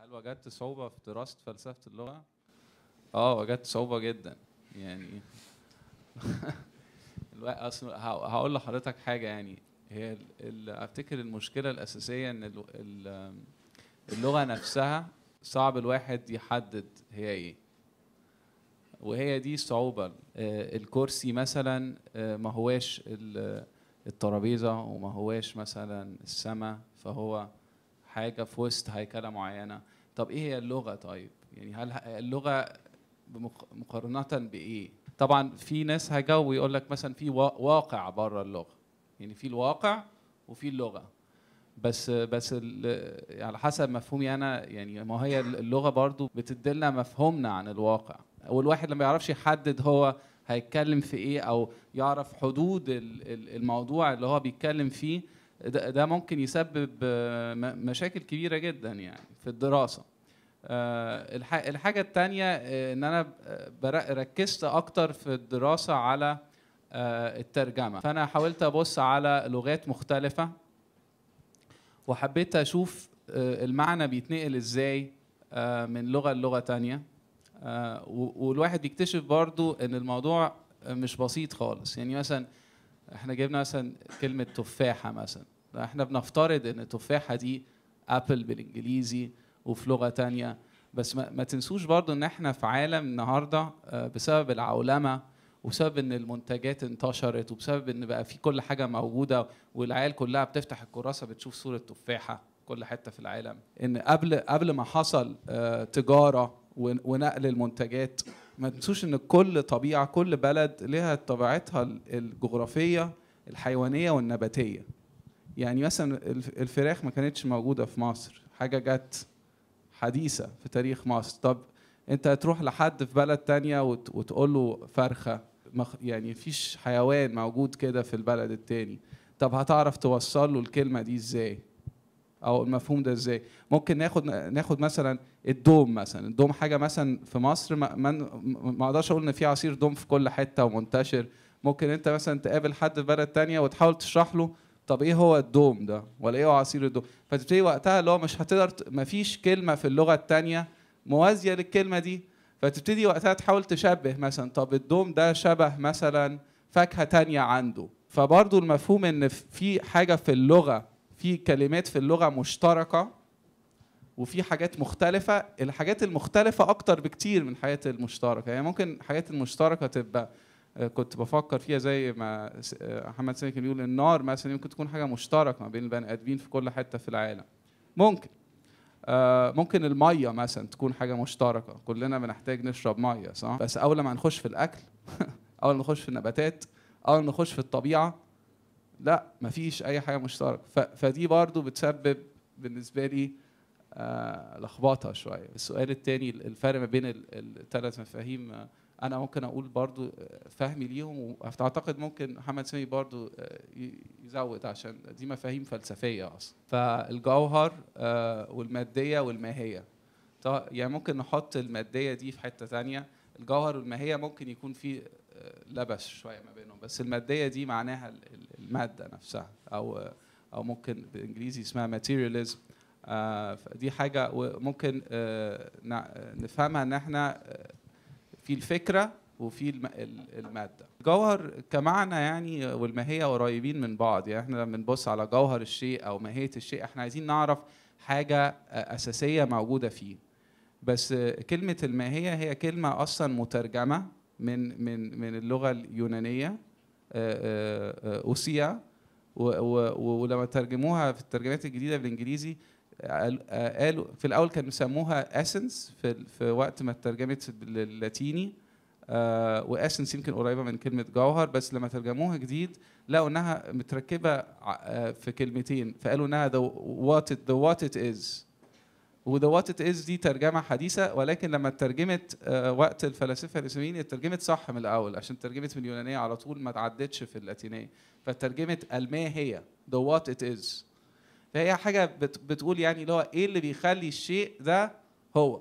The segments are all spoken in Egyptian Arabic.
هل وجدت صعوبة في دراسة فلسفة اللغة؟ اه وجدت صعوبة جدا يعني الوا- اصل ه- هقول لحضرتك حاجة يعني هي ال- ال- افتكر المشكلة الأساسية ان ال- ال- اللغة نفسها صعب الواحد يحدد هي ايه وهي دي الصعوبة آه، الكرسي مثلا آه، ما هواش ال- الترابيزة وما هواش مثلا السماء فهو حاجة في وسط هيكلة معينة طب ايه هي اللغة طيب يعني هل ه- اللغة بمق- مقارنة بإيه طبعا في ناس هيجاوبوا يقول لك مثلا في وا- واقع بره اللغة يعني في الواقع وفي اللغة بس بس ال- على حسب مفهومي انا يعني ما هي اللغه برضو بتديلنا مفهومنا عن الواقع والواحد لما يعرفش يحدد هو هيتكلم في ايه او يعرف حدود ال- ال- الموضوع اللي هو بيتكلم فيه ده ده ممكن يسبب آه، م- مشاكل كبيره جدا يعني في الدراسه آه، الح- الحاجه الثانيه ان انا آه، بر- ركزت اكتر في الدراسه على آه، الترجمه فانا حاولت ابص على لغات مختلفه وحبيت اشوف آه، المعنى بيتنقل ازاي آه، من لغه للغه تانية آه، و- والواحد بيكتشف برضو ان الموضوع آه، مش بسيط خالص يعني مثلا احنا جبنا مثلا كلمه تفاحه مثلا احنا بنفترض ان التفاحه دي ابل بالانجليزي وفي لغه تانية بس ما, ما تنسوش برضو ان احنا في عالم النهارده آه، بسبب العولمه وبسبب ان المنتجات انتشرت وبسبب ان بقى في كل حاجه موجوده والعيال كلها بتفتح الكراسه بتشوف صوره تفاحه كل حته في العالم ان قبل قبل ما حصل آه، تجاره ون- ونقل المنتجات ما تنسوش ان كل طبيعه كل بلد لها طبيعتها ال- الجغرافيه الحيوانيه والنباتيه يعني مثلا الف- الفراخ ما كانتش موجوده في مصر حاجه جت حديثه في تاريخ مصر طب انت هتروح لحد في بلد تانية وت- وتقول له فرخه مخ- يعني مفيش حيوان موجود كده في البلد التاني طب هتعرف توصل له الكلمه دي ازاي او المفهوم ده ازاي ممكن ناخد ناخد مثلا الدوم مثلا الدوم حاجه مثلا في مصر ما ما ما اقدرش اقول ان في عصير دوم في كل حته ومنتشر ممكن انت مثلا تقابل حد في بلد تانية وتحاول تشرح له طب ايه هو الدوم ده ولا ايه هو عصير الدوم فتبتدي وقتها اللي هو مش هتقدر ت- مفيش كلمه في اللغه التانية موازيه للكلمه دي فتبتدي وقتها تحاول تشبه مثلا طب الدوم ده شبه مثلا فاكهه تانية عنده فبرضو المفهوم ان في حاجه في اللغه في كلمات في اللغه مشتركه وفي حاجات مختلفة الحاجات المختلفة أكتر بكتير من الحاجات المشتركة يعني ممكن الحاجات المشتركة تبقى آه، كنت بفكر فيها زي ما س- آه، محمد سامي كان بيقول النار مثلا ممكن تكون حاجة مشتركة ما بين البني آدمين في كل حتة في العالم ممكن آه، ممكن المية مثلا تكون حاجة مشتركة كلنا بنحتاج نشرب مية صح بس أول ما نخش في الأكل أول ما نخش في النباتات أول ما نخش في الطبيعة لا مفيش أي حاجة مشتركة ف- فدي برضو بتسبب بالنسبة لي آه، لخبطه شويه السؤال الثاني الفرق ما بين الثلاث مفاهيم آه، انا ممكن اقول برضو آه، فهمي ليهم واعتقد ممكن محمد سامي برضو آه، ي- يزود عشان دي مفاهيم فلسفيه اصلا فالجوهر آه، والماديه والماهيه طب يعني ممكن نحط الماديه دي في حته ثانيه الجوهر والماهيه ممكن يكون في آه، لبس شويه ما بينهم بس الماديه دي معناها ال- ال- الماده نفسها او آه، او ممكن بالانجليزي اسمها materialism آه، دي حاجة وممكن آه، نع- نفهمها ان احنا آه، في الفكرة وفي الم- ال- المادة الجوهر كمعنى يعني والماهية قريبين من بعض يعني احنا لما بنبص على جوهر الشيء او ماهية الشيء احنا عايزين نعرف حاجة آه، أساسية موجودة فيه بس آه، كلمة الماهية هي كلمة أصلا مترجمة من من من اللغة اليونانية آه، آه، آه، أوسيا و- و- ولما ترجموها في الترجمات الجديدة بالإنجليزي قال- آه، قالوا في الاول كانوا بيسموها اسنس في في وقت ما اترجمت باللاتيني واسنس يمكن قريبه من كلمه جوهر بس لما ترجموها جديد لقوا انها متركبه ع- آه، في كلمتين فقالوا انها the what it, the what it is وذا what it is دي ترجمه حديثه ولكن لما اترجمت آه، وقت الفلاسفه الاسلاميين اترجمت صح من الاول عشان ترجمت من اليونانيه على طول ما تعدتش في اللاتينيه فترجمت الما هي the what it is فهي حاجه بت بتقول يعني اللي هو ايه اللي بيخلي الشيء ده هو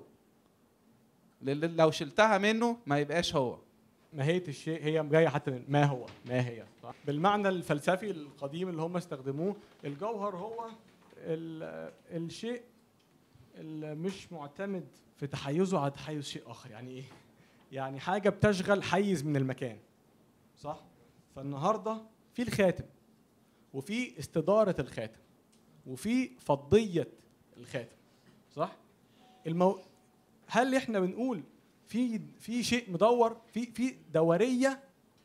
لل- لو شلتها منه ما يبقاش هو ماهيه الشيء هي جايه حتى من ما هو ما هي صح؟ بالمعنى الفلسفي القديم اللي هم استخدموه الجوهر هو ال- الشيء اللي مش معتمد في تحيزه على تحيز شيء اخر يعني ايه يعني حاجه بتشغل حيز من المكان صح فالنهارده في الخاتم وفي استداره الخاتم وفي فضيه الخاتم صح المو... هل احنا بنقول في في شيء مدور في في دوريه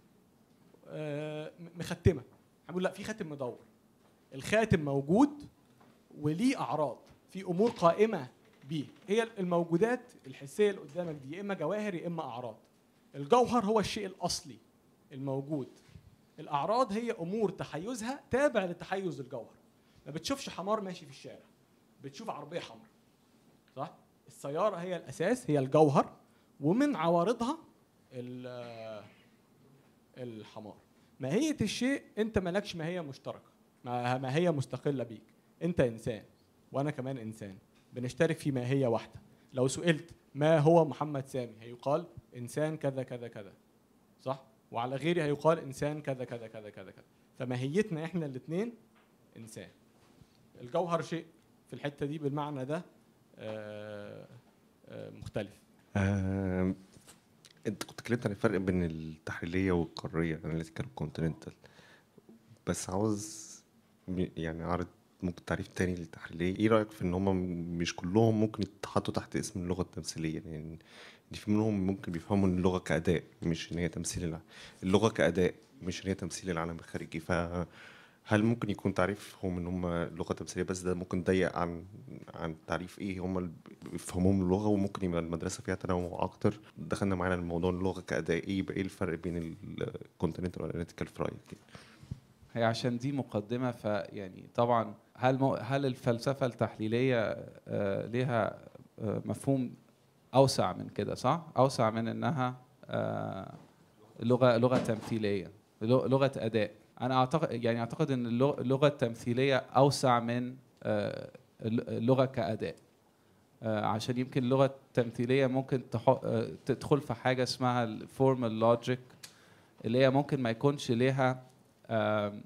آه، م- مختمه هنقول لا في خاتم مدور الخاتم موجود وليه اعراض في امور قائمه بيه هي الموجودات الحسيه اللي قدامك دي يا اما جواهر يا اما اعراض الجوهر هو الشيء الاصلي الموجود الاعراض هي امور تحيزها تابع لتحيز الجوهر ما بتشوفش حمار ماشي في الشارع بتشوف عربيه حمراء صح السياره هي الاساس هي الجوهر ومن عوارضها ال- الحمار ماهيه الشيء انت مالكش ماهيه مشتركه ما- ماهيه مستقله بيك انت انسان وانا كمان انسان بنشترك في ماهيه واحده لو سئلت ما هو محمد سامي هيقال انسان كذا كذا كذا صح وعلى غيري هيقال انسان كذا كذا كذا كذا كذا فماهيتنا احنا الاثنين انسان الجوهر شيء في الحته دي بالمعنى ده آه، آه، مختلف آم، انت كنت اتكلمت عن الفرق بين التحليليه والقاريه analytical والكونتيننتال بس عاوز م- يعني اعرض ممكن تعريف تاني للتحليليه ايه رايك في ان هم مش كلهم ممكن يتحطوا تحت اسم اللغه التمثيليه يعني إن في منهم ممكن بيفهموا ان اللغه كاداء مش ان هي تمثيل الع... اللغه كاداء مش ان هي تمثيل العالم الخارجي فهل ممكن يكون تعريفهم ان هم لغه تمثيليه بس ده ممكن ضيق عن عن تعريف ايه هم اللي بيفهموهم اللغه وممكن يبقى المدرسه فيها تنوع اكتر دخلنا معانا الموضوع اللغه كاداء ايه يبقى ايه الفرق بين الكونتيننتال والاناليتيكال في رايك يعني؟ هي عشان دي مقدمه فيعني طبعا هل مو هل الفلسفه التحليليه آه، ليها آه، مفهوم اوسع من كده صح؟ اوسع من انها آه، لغه لغه تمثيليه لغ- لغه اداء انا اعتقد يعني اعتقد ان اللغ- اللغه التمثيليه اوسع من آه، اللغه كاداء آه، عشان يمكن اللغه التمثيليه ممكن تح- آه، تدخل في حاجه اسمها الفورمال لوجيك اللي هي ممكن ما يكونش ليها آم،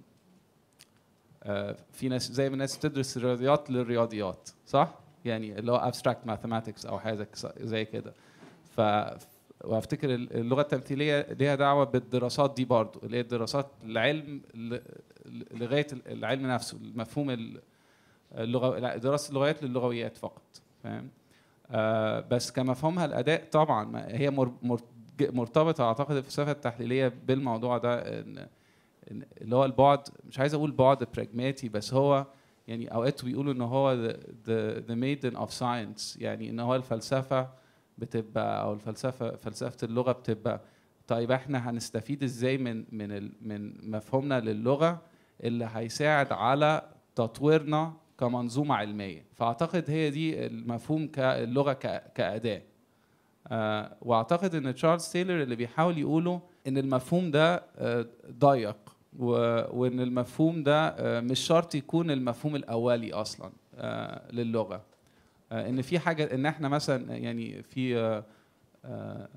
آه، في ناس زي ما الناس بتدرس الرياضيات للرياضيات صح؟ يعني اللي هو abstract mathematics او حاجه زي كده ف وافتكر اللغه التمثيليه ليها دعوه بالدراسات دي برضو اللي هي دراسات العلم ل- لغايه العلم نفسه المفهوم ال- اللغه لا دراسه اللغات للغويات فقط فاهم آه بس كمفهومها الاداء طبعا ما- هي مر- مر- مرتبطه اعتقد الفلسفه التحليليه بالموضوع ده ان إن اللي هو البعد مش عايز اقول بعد براجماتي بس هو يعني اوقات بيقولوا ان هو the, the, the maiden of science يعني ان هو الفلسفه بتبقى او الفلسفه فلسفه اللغه بتبقى طيب احنا هنستفيد ازاي من من ال- من مفهومنا للغه اللي هيساعد على تطويرنا كمنظومه علميه فاعتقد هي دي المفهوم كاللغه ك- كاداه آه، واعتقد ان تشارلز تايلور اللي بيحاول يقوله ان المفهوم ده آه، ضيق و- وان المفهوم ده آه، مش شرط يكون المفهوم الاولي اصلا آه، للغه آه، ان في حاجه ان احنا مثلا يعني في آه، آه،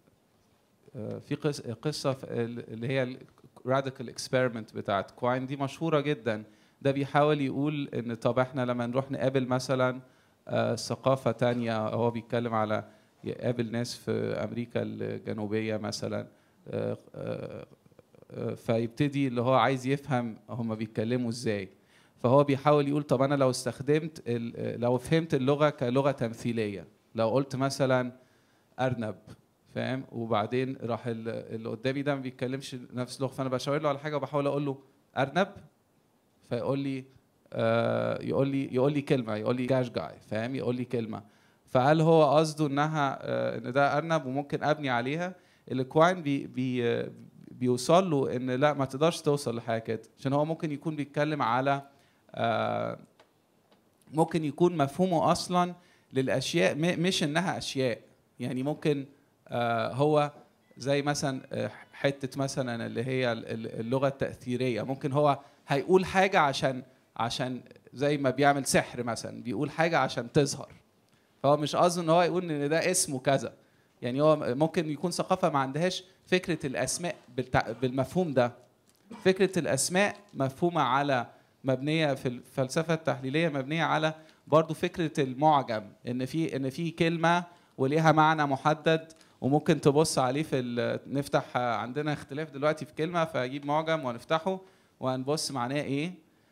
آه، في قص- قصه في ال- اللي هي الراديكال اكسبيرمنت بتاعت كواين دي مشهوره جدا ده بيحاول يقول ان طب احنا لما نروح نقابل مثلا آه، ثقافه تانية هو بيتكلم على يقابل ناس في امريكا الجنوبيه مثلا آه، آه، آه، فيبتدي اللي هو عايز يفهم هم بيتكلموا ازاي فهو بيحاول يقول طب انا لو استخدمت ال- لو فهمت اللغه كلغه تمثيليه لو قلت مثلا ارنب فاهم وبعدين راح ال- اللي قدامي ده ما بيتكلمش نفس اللغه فانا بشاور له على حاجه وبحاول اقول له ارنب فيقول لي آه يقول لي يقول لي كلمه يقول لي جاش جاي فاهم يقول لي كلمه فهل هو قصده انها آه ان ده ارنب وممكن ابني عليها الكواين بي بي آه، بيوصل له ان لا ما تقدرش توصل لحاجه كده عشان هو ممكن يكون بيتكلم على آه ممكن يكون مفهومه اصلا للاشياء م- مش انها اشياء يعني ممكن آه هو زي مثلا آه، حته مثلا اللي هي ال- ال- اللغه التاثيريه ممكن هو هيقول حاجه عشان عشان زي ما بيعمل سحر مثلا بيقول حاجه عشان تظهر فهو مش قصده ان هو يقول ان ده اسمه كذا يعني هو ممكن يكون ثقافه ما عندهاش فكره الاسماء بالتع- بالمفهوم ده فكره الاسماء مفهومه على مبنيه في الفلسفه التحليليه مبنيه على برضو فكره المعجم ان في ان في كلمه وليها معنى محدد وممكن تبص عليه في ال- نفتح عندنا اختلاف دلوقتي في كلمه فاجيب معجم ونفتحه وهنبص معناه ايه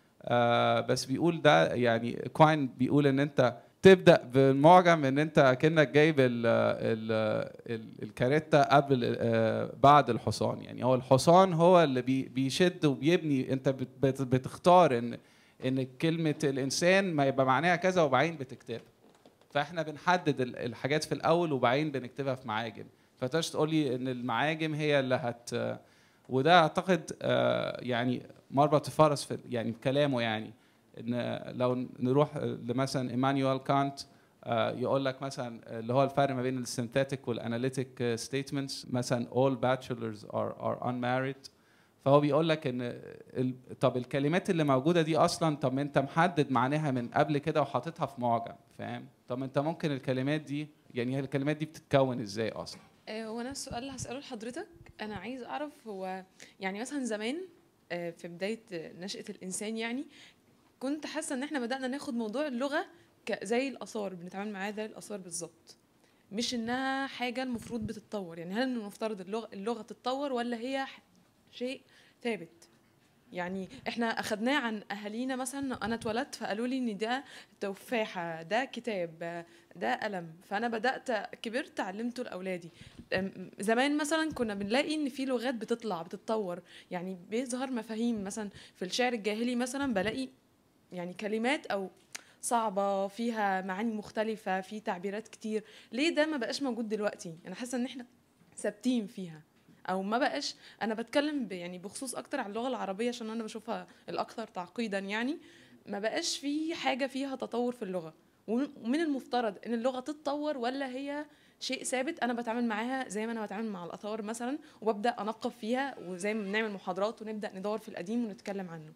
آه بس بيقول ده يعني كوين بيقول ان انت تبدا بالمعجم ان انت كانك جايب ال ال ال الكاريتا قبل آه بعد الحصان يعني هو الحصان هو اللي بي بيشد وبيبني انت بت بت بتختار ان ان كلمه الانسان ما يبقى معناها كذا وبعدين بتكتبها فاحنا بنحدد ال- الحاجات في الاول وبعدين بنكتبها في معاجم فتقدرش تقول لي ان المعاجم هي اللي هت وده اعتقد آه، يعني مربط الفرس في يعني في كلامه يعني ان لو نروح لمثلا ايمانويل كانت آه، يقول لك مثلا اللي هو الفرق ما بين السينثيتك والاناليتيك ستيتمنتس مثلا all bachelors are are unmarried فهو بيقول لك ان ال- طب الكلمات اللي موجوده دي اصلا طب ما انت محدد معناها من قبل كده وحاططها في معجم فاهم طب ما انت ممكن الكلمات دي يعني هي الكلمات دي بتتكون ازاي اصلا آه، وانا السؤال اللي هساله لحضرتك انا عايز اعرف هو يعني مثلا زمان آه، في بدايه آه، نشاه الانسان يعني كنت حاسه ان احنا بدانا ناخد موضوع اللغه ك- زي الاثار بنتعامل معاها زي الاثار بالظبط مش انها حاجه المفروض بتتطور يعني هل من المفترض اللغه اللغه تتطور ولا هي ح- شيء ثابت يعني احنا اخدناه عن اهالينا مثلا انا اتولدت فقالوا لي ان ده تفاحه ده كتاب ده قلم فانا بدات كبرت علمته لاولادي أم، زمان مثلا كنا بنلاقي ان في لغات بتطلع بتتطور يعني بيظهر مفاهيم مثلا في الشعر الجاهلي مثلا بلاقي يعني كلمات او صعبة فيها معاني مختلفة في تعبيرات كتير ليه ده ما بقاش موجود دلوقتي انا حاسة ان احنا ثابتين فيها او ما بقاش انا بتكلم ب- يعني بخصوص اكتر على اللغة العربية عشان انا بشوفها الاكثر تعقيدا يعني ما بقاش في حاجة فيها تطور في اللغة ومن ومن المفترض ان اللغة تتطور ولا هي شيء ثابت انا بتعامل معاها زي ما انا بتعامل مع الاثار مثلا وببدا انقب فيها وزي ما بنعمل محاضرات ونبدا ندور في القديم ونتكلم عنه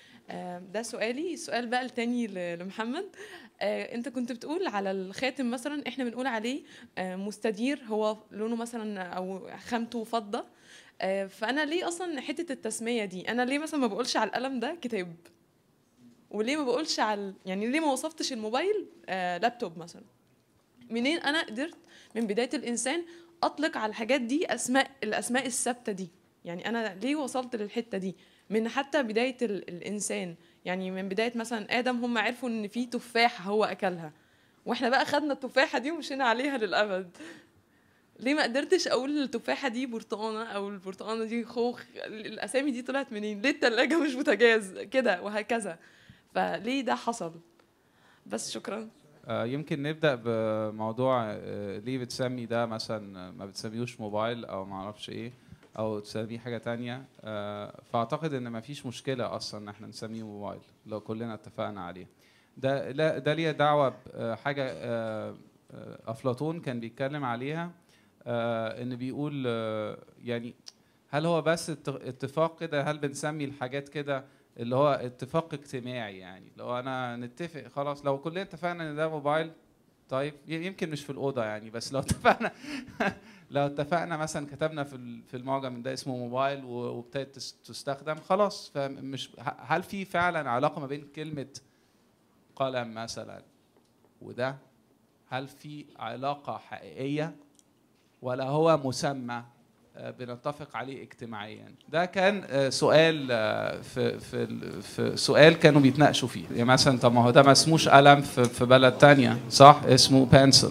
آه، ده سؤالي السؤال بقى التاني ل- لمحمد آه، انت كنت بتقول على الخاتم مثلا احنا بنقول عليه آه، مستدير هو لونه مثلا او خامته فضه آه، فانا ليه اصلا حته التسميه دي انا ليه مثلا ما بقولش على القلم ده كتاب وليه ما بقولش على يعني ليه ما وصفتش الموبايل آه، لابتوب مثلا منين انا قدرت من بدايه الانسان اطلق على الحاجات دي اسماء الاسماء الثابته دي يعني انا ليه وصلت للحته دي من حتى بدايه ال- الانسان يعني من بدايه مثلا ادم هم عرفوا ان في تفاحه هو اكلها واحنا بقى خدنا التفاحه دي ومشينا عليها للابد ليه ما قدرتش اقول التفاحه دي برتقانه او البرتقانه دي خوخ الاسامي دي طلعت منين ليه التلاجة مش بوتاجاز كده وهكذا فليه ده حصل بس شكرا آه، يمكن نبدا بموضوع آه، ليه بتسمي ده مثلا ما بتسميهوش موبايل او ما اعرفش ايه او تسميه حاجه تانية آه، فاعتقد ان ما فيش مشكله اصلا ان احنا نسميه موبايل لو كلنا اتفقنا عليه ده لا ده ليه دعوه بحاجه آه، آه، افلاطون كان بيتكلم عليها آه، ان بيقول آه، يعني هل هو بس ات- اتفاق كده هل بنسمي الحاجات كده اللي هو اتفاق اجتماعي يعني لو انا نتفق خلاص لو كلنا اتفقنا ان ده موبايل طيب ي- يمكن مش في الاوضه يعني بس لو اتفقنا لو اتفقنا مثلا كتبنا في ال- في المعجم ان ده اسمه موبايل و- وابتدت تس- تستخدم خلاص فمش ه- هل في فعلا علاقه ما بين كلمه قلم مثلا وده هل في علاقه حقيقيه ولا هو مسمى آه، بنتفق عليه اجتماعيا ده كان آه، سؤال آه، في في ال- في سؤال كانوا بيتناقشوا فيه يعني مثلا طب ما هو ده ما اسموش قلم في في بلد تانية صح اسمه بنسل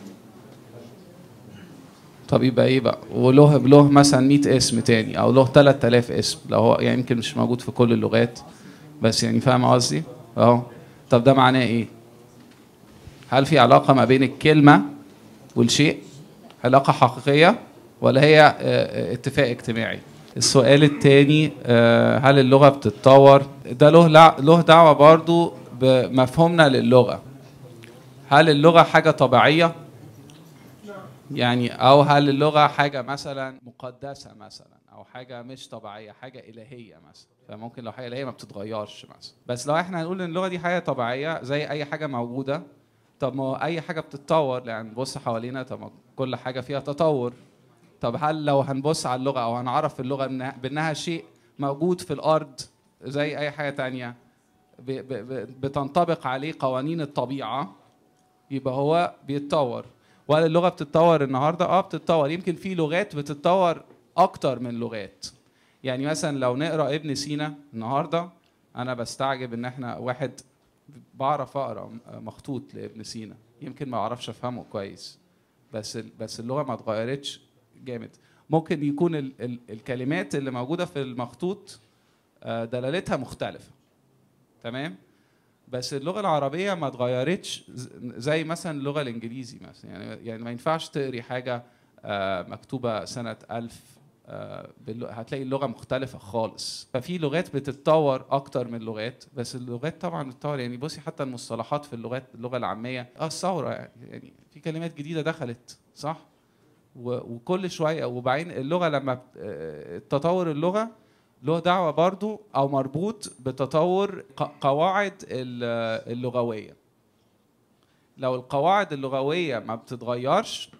طب يبقى ايه بقى وله له مثلا 100 اسم تاني او له 3000 اسم لو هو يعني يمكن مش موجود في كل اللغات بس يعني فاهم قصدي اهو طب ده معناه ايه هل في علاقه ما بين الكلمه والشيء علاقه حقيقيه ولا هي آه، آه، اتفاق اجتماعي السؤال الثاني هل اللغه بتتطور ده له لع- له دعوه برضو بمفهومنا للغه هل اللغه حاجه طبيعيه يعني او هل اللغه حاجه مثلا مقدسه مثلا او حاجه مش طبيعيه حاجه الهيه مثلا فممكن لو حاجه الهيه ما بتتغيرش مثلا بس لو احنا هنقول ان اللغه دي حاجه طبيعيه زي اي حاجه موجوده طب ما هو اي حاجه بتتطور يعني نبص حوالينا طب ما كل حاجه فيها تطور طب هل لو هنبص على اللغه او هنعرف اللغه إنها- بانها شيء موجود في الارض زي اي حاجه تانية ب- ب- ب- بتنطبق عليه قوانين الطبيعه يبقى هو بيتطور وهل اللغه بتتطور النهارده اه بتتطور يمكن في لغات بتتطور اكتر من لغات يعني مثلا لو نقرا ابن سينا النهارده انا بستعجب ان احنا واحد بعرف اقرا مخطوط لابن سينا يمكن ما اعرفش افهمه كويس بس ال- بس اللغه ما اتغيرتش جامد ممكن يكون ال ال الكلمات اللي موجوده في المخطوط آه، دلالتها مختلفه تمام بس اللغه العربيه ما اتغيرتش ز- زي مثلا اللغه الانجليزي مثلا يعني يعني ما ينفعش تقري حاجه آه، مكتوبه سنه 1000 آه، بالل- هتلاقي اللغه مختلفه خالص ففي لغات بتتطور اكتر من لغات بس اللغات طبعا بتتطور يعني بصي حتى المصطلحات في اللغات اللغه العاميه اه الثوره يعني, يعني في كلمات جديده دخلت صح و- وكل شويه وبعدين اللغه لما بت- آه، تطور اللغه له دعوه برضو او مربوط بتطور ق- قواعد ال- اللغويه لو القواعد اللغويه ما بتتغيرش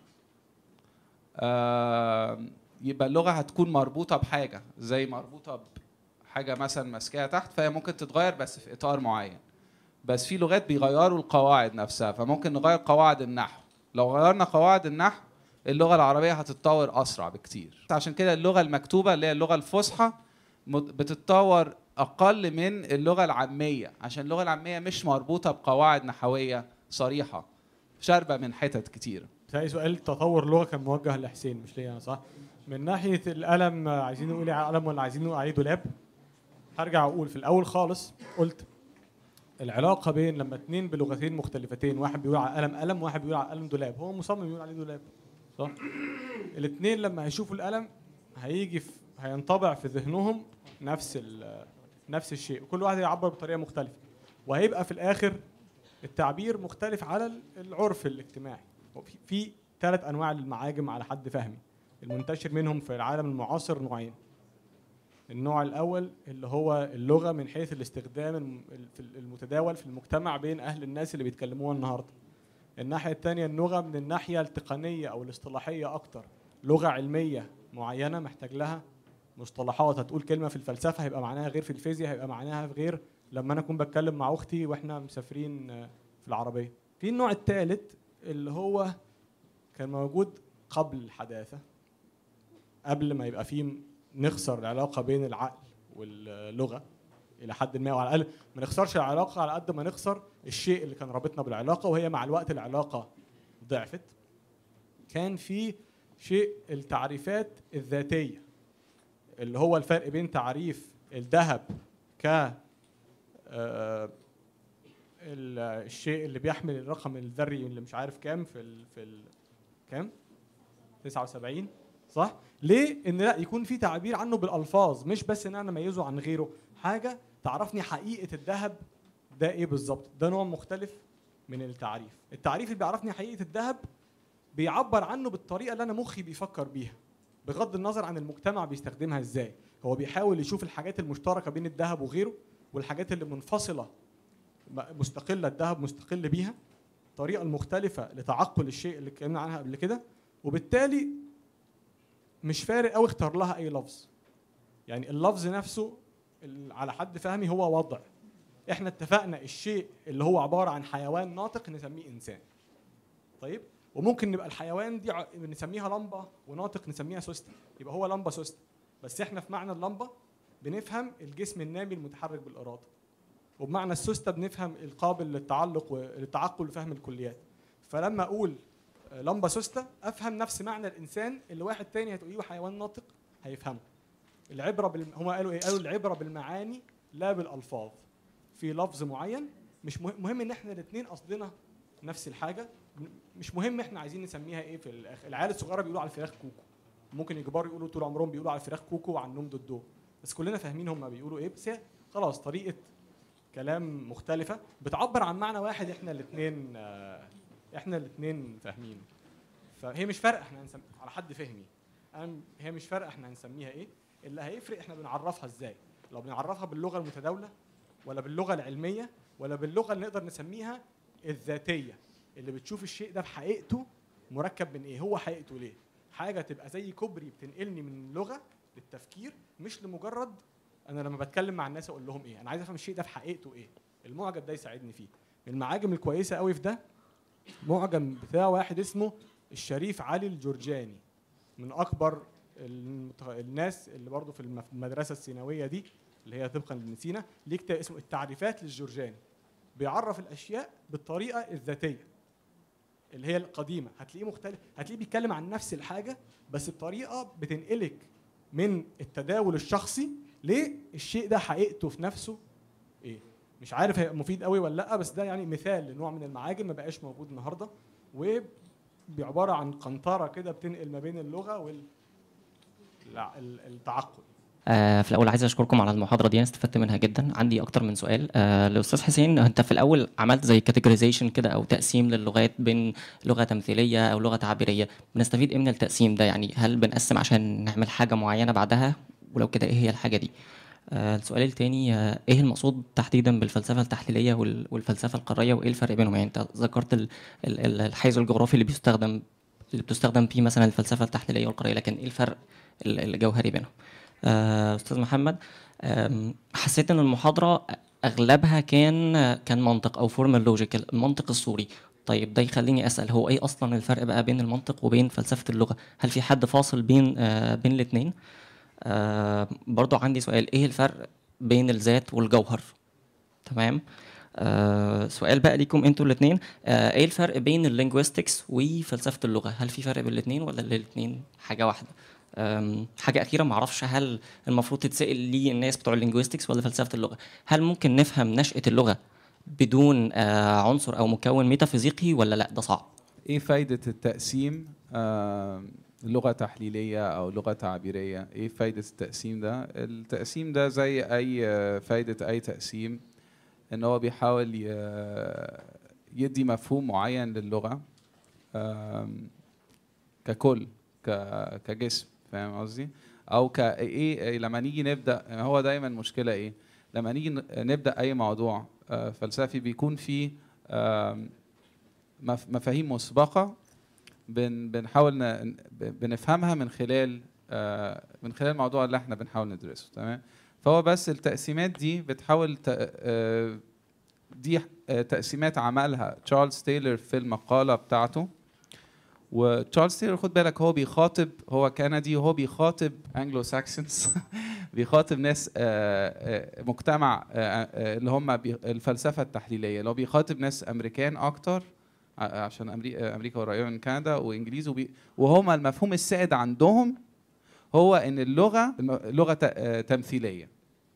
آه، يبقى اللغه هتكون مربوطه بحاجه زي مربوطه بحاجه مثلا ماسكاها تحت فهي ممكن تتغير بس في اطار معين بس في لغات بيغيروا القواعد نفسها فممكن نغير قواعد النحو لو غيرنا قواعد النحو اللغه العربيه هتتطور اسرع بكتير عشان كده اللغه المكتوبه اللي هي اللغه الفصحى مت- بتتطور اقل من اللغه العاميه عشان اللغه العاميه مش مربوطه بقواعد نحويه صريحه شاربه من حتت كتيره بتهيألي سؤال تطور لغه كان موجه لحسين مش ليا انا صح؟ من ناحيه القلم آه، عايزين نقول عليه قلم ولا عايزين نقول عليه دولاب؟ هرجع اقول في الاول خالص قلت العلاقه بين لما اتنين بلغتين مختلفتين واحد بيقول على قلم قلم وواحد بيقول على قلم دولاب هو مصمم يقول عليه دولاب صح؟ الاتنين لما هيشوفوا القلم هيجي في هينطبع في ذهنهم نفس ال- نفس الشيء كل واحد هيعبر بطريقه مختلفه وهيبقى في الاخر التعبير مختلف على ال- العرف الاجتماعي وفي- في ثلاث انواع للمعاجم على حد فهمي المنتشر منهم في العالم المعاصر نوعين النوع الاول اللي هو اللغه من حيث الاستخدام الم- في المتداول في المجتمع بين اهل الناس اللي بيتكلموها النهارده الناحيه الثانيه اللغه من الناحيه التقنيه او الاصطلاحيه اكتر لغه علميه معينه محتاج لها مصطلحات هتقول كلمه في الفلسفه هيبقى معناها غير في الفيزياء هيبقى معناها غير لما انا اكون بتكلم مع اختي واحنا مسافرين آه، في العربيه في النوع الثالث اللي هو كان موجود قبل الحداثه قبل ما يبقى فيه نخسر العلاقه بين العقل واللغه الى حد ما وعلى الاقل ما نخسرش العلاقه على قد ما نخسر الشيء اللي كان رابطنا بالعلاقه وهي مع الوقت العلاقه ضعفت كان في شيء التعريفات الذاتيه اللي هو الفرق بين تعريف الذهب ك آه، ال- الشيء اللي بيحمل الرقم الذري اللي مش عارف كام في ال في ال كام 79 صح ليه ان لا يكون في تعبير عنه بالالفاظ مش بس ان انا اميزه عن غيره حاجه تعرفني حقيقه الذهب ده ايه بالظبط ده نوع مختلف من التعريف التعريف اللي بيعرفني حقيقه الذهب بيعبر عنه بالطريقه اللي انا مخي بيفكر بيها بغض النظر عن المجتمع بيستخدمها ازاي هو بيحاول يشوف الحاجات المشتركه بين الذهب وغيره والحاجات اللي منفصله م- مستقله الذهب مستقل بيها الطريقه المختلفه لتعقل الشيء اللي اتكلمنا عنها قبل كده وبالتالي مش فارق قوي اختار لها اي لفظ يعني اللفظ نفسه ال- على حد فهمي هو وضع احنا اتفقنا الشيء اللي هو عباره عن حيوان ناطق نسميه انسان طيب وممكن نبقى الحيوان دي ع- نسميها لمبه وناطق نسميها سوسته يبقى هو لمبه سوسته بس احنا في معنى اللمبه بنفهم الجسم النامي المتحرك بالاراده وبمعنى السوسته بنفهم القابل للتعلق وللتعقل وفهم الكليات فلما اقول آه، لمبه سوسته افهم نفس معنى الانسان اللي واحد تاني هتقوليه حيوان ناطق هيفهمه العبره بال... هم قالوا ايه قالوا العبره بالمعاني لا بالالفاظ في لفظ معين مش مهم, مهم ان احنا الاثنين قصدنا نفس الحاجه مش مهم احنا عايزين نسميها ايه في الاخر العيال الصغيره بيقولوا على الفراخ كوكو ممكن يكبروا يقولوا طول عمرهم بيقولوا على الفراخ كوكو وعن النوم ضده بس كلنا فاهمين هم بيقولوا ايه بس هي خلاص طريقه كلام مختلفه بتعبر عن معنى واحد احنا الاثنين احنا الاثنين فاهمينه فهي مش فارقه احنا هنسم... على حد فهمي أنا هي مش فارقه احنا هنسميها ايه اللي هيفرق احنا بنعرفها ازاي لو بنعرفها باللغه المتداوله ولا باللغه العلميه ولا باللغه اللي نقدر نسميها الذاتيه اللي بتشوف الشيء ده بحقيقته مركب من ايه هو حقيقته ليه حاجه تبقى زي كوبري بتنقلني من اللغه للتفكير مش لمجرد انا لما بتكلم مع الناس اقول لهم ايه انا عايز افهم الشيء ده في حقيقته ايه المعجم ده يساعدني فيه من المعاجم الكويسه قوي في ده معجم بتاع واحد اسمه الشريف علي الجرجاني من اكبر المت- الناس اللي برضه في الم- المدرسه الثانويه دي اللي هي طبقا لابن سينا ليه كتاب اسمه التعريفات للجرجاني بيعرف الاشياء بالطريقه الذاتيه اللي هي القديمه هتلاقيه مختلف هتلاقيه بيتكلم عن نفس الحاجه بس بطريقه بتنقلك من التداول الشخصي للشيء ده حقيقته في نفسه ايه مش عارف هيبقى مفيد قوي ولا لا بس ده يعني مثال لنوع من المعاجم ما بقاش موجود النهارده وعباره عن قنطره كده بتنقل ما بين اللغه وال الع- ال- التعقل آه، في الاول عايز اشكركم على المحاضره دي انا استفدت منها جدا عندي اكتر من سؤال آه، الاستاذ حسين انت في الاول عملت زي كاتيجوريزيشن كده او تقسيم للغات بين لغه تمثيليه او لغه تعبيريه بنستفيد ايه من التقسيم ده يعني هل بنقسم عشان نعمل حاجه معينه بعدها ولو كده ايه هي الحاجه دي آه، السؤال التاني آه، ايه المقصود تحديدا بالفلسفه التحليليه وال- والفلسفه القاريه وايه الفرق بينهم يعني انت ذكرت ال- ال- ال- الحيز الجغرافي اللي بيستخدم اللي بتستخدم فيه مثلا الفلسفه التحليليه والقاريه لكن ايه الفرق ال- الجوهري بينهم آه، استاذ محمد آم، حسيت ان المحاضره اغلبها كان كان منطق او فورمال لوجيكال المنطق الصوري طيب ده يخليني اسال هو ايه اصلا الفرق بقى بين المنطق وبين فلسفه اللغه هل في حد فاصل بين آه، بين الاثنين برضو عندي سؤال ايه الفرق بين الذات والجوهر تمام آه سؤال بقى ليكم انتوا الاثنين آه ايه الفرق بين اللينجويستكس وفلسفه اللغه هل في فرق بين الاثنين ولا الاثنين حاجه واحده أم، حاجه اخيره ما اعرفش هل المفروض تتسال ليه الناس بتوع اللينجويستكس ولا فلسفه اللغه هل ممكن نفهم نشاه اللغه بدون آه عنصر او مكون ميتافيزيقي ولا لا ده صعب ايه فايدة التقسيم آه، لغة تحليلية او لغة تعبيرية ايه فايدة التقسيم ده التقسيم ده زي اي آه، فايدة اي تقسيم ان هو بيحاول ي- يدي مفهوم معين للغة آم، ككل ك- كجسم فاهم قصدي او ك ايه إيه لما نيجي نبدا هو دايما المشكله ايه لما نيجي ن- نبدا اي موضوع آه، فلسفي بيكون فيه آم، مف- مفاهيم مسبقه بن بنحاول ن- ب- بنفهمها من خلال آه، من خلال الموضوع اللي احنا بنحاول ندرسه تمام فهو بس التقسيمات دي بتحاول ت- آه، دي آه، تقسيمات عملها تشارلز تايلور في المقاله بتاعته وتشارلز تايلور خد بالك هو بيخاطب هو كندي وهو بيخاطب انجلو ساكسونز بيخاطب ناس آه، آه، مجتمع آه، آه، اللي هم بي- الفلسفه التحليليه اللي هو بيخاطب ناس امريكان اكتر ع- عشان أمري- امريكا قريبه من كندا وانجليز وبي- وهما المفهوم السائد عندهم هو ان اللغه الم- لغه ت- آه، تمثيليه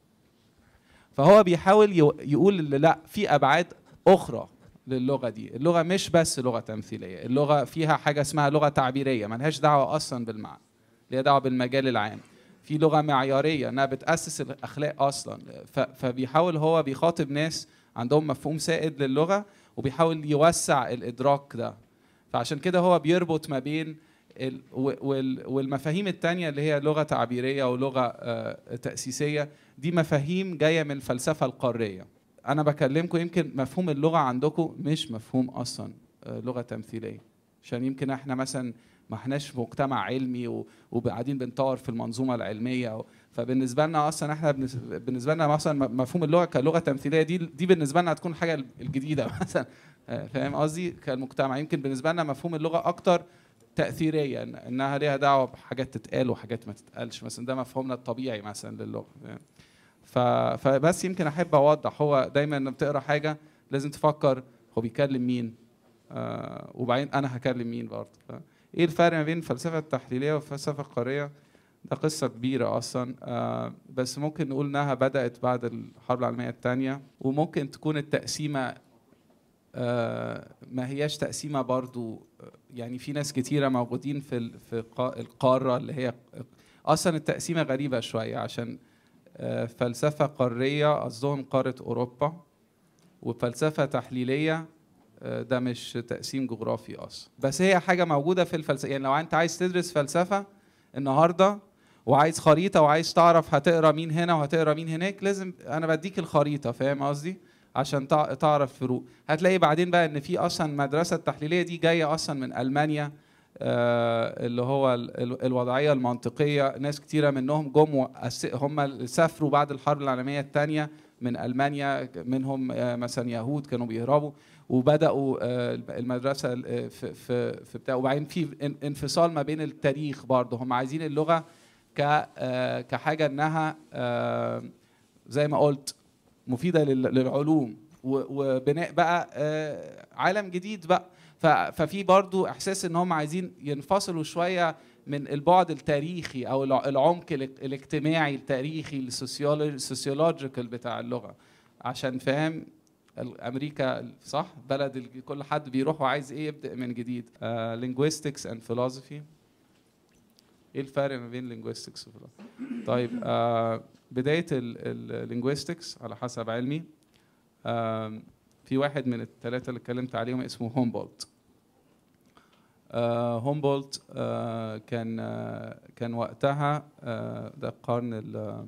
فهو بيحاول يو- يقول إن لا في ابعاد اخرى للغه دي اللغه مش بس لغه تمثيليه اللغه فيها حاجه اسمها لغه تعبيريه ملهاش دعوه اصلا بالمعنى ليها دعوه بالمجال العام في لغه معياريه انها بتاسس الاخلاق اصلا ف- فبيحاول هو بيخاطب ناس عندهم مفهوم سائد للغه وبيحاول يوسع الادراك ده فعشان كده هو بيربط ما بين ال- و- وال- والمفاهيم التانية اللي هي لغة تعبيرية ولغة آه، تأسيسية دي مفاهيم جاية من الفلسفة القارية أنا بكلمكم يمكن مفهوم اللغة عندكم مش مفهوم أصلا آه، لغة تمثيلية عشان يمكن احنا مثلا ما احناش في مجتمع علمي و- وقاعدين بنطور في المنظومة العلمية و- فبالنسبة لنا أصلا احنا بالنس- بالنسبة لنا مثلا م- مفهوم اللغة كلغة تمثيلية دي دي بالنسبة لنا هتكون حاجة الجديدة مثلا آه، فاهم قصدي كالمجتمع يمكن بالنسبة لنا مفهوم اللغة أكتر تأثيرية إن- إنها ليها دعوة بحاجات تتقال وحاجات ما تتقالش مثلا ده مفهومنا الطبيعي مثلا للغة فاهم؟ ف... فبس يمكن أحب أوضح هو دايما لما بتقرا حاجة لازم تفكر هو بيكلم مين آه وبعدين أنا هكلم مين برضه ف... إيه الفرق ما بين الفلسفة التحليلية والفلسفة القارية ده قصة كبيرة أصلا آه بس ممكن نقول إنها بدأت بعد الحرب العالمية الثانية وممكن تكون التقسيمة آه، ما هياش تقسيمه برضو آه، يعني في ناس كتيره موجودين في ال- في قا- القاره اللي هي اصلا التقسيمه غريبه شويه عشان آه، فلسفه قاريه قصدهم قاره اوروبا وفلسفه تحليليه آه، ده مش تقسيم جغرافي اصلا بس هي حاجه موجوده في الفلسفه يعني لو انت عايز تدرس فلسفه النهارده وعايز خريطه وعايز تعرف هتقرا مين هنا وهتقرا مين هناك لازم انا بديك الخريطه فاهم قصدي عشان تع- تعرف فروق هتلاقي بعدين بقى ان في اصلا المدرسه التحليليه دي جايه اصلا من المانيا آه، اللي هو ال- ال- الوضعيه المنطقيه ناس كتيره منهم جم وأس- هم اللي سافروا بعد الحرب العالميه الثانيه من المانيا منهم آه، مثلا يهود كانوا بيهربوا وبداوا آه، المدرسه آه، في في في بتاع وبعدين في ان- انفصال ما بين التاريخ برضه هم عايزين اللغه ك آه، كحاجه انها آه، زي ما قلت مفيده لل- للعلوم و- وبناء بقى آه، عالم جديد بقى ف- ففي برضو احساس ان هم عايزين ينفصلوا شويه من البعد التاريخي او الع- العمق الاج- الاجتماعي التاريخي السوسيولوجيكال بتاع اللغه عشان فاهم ال- امريكا صح بلد ال- كل حد بيروح وعايز ايه يبدا من جديد linguistics and philosophy ايه الفرق ما بين linguistics و philosophy طيب آه بدايه اللينجويستكس على حسب علمي آم، في واحد من الثلاثه اللي اتكلمت عليهم اسمه هومبولت آه، هومبولت آه، كان آه، كان وقتها آه، ده القرن ال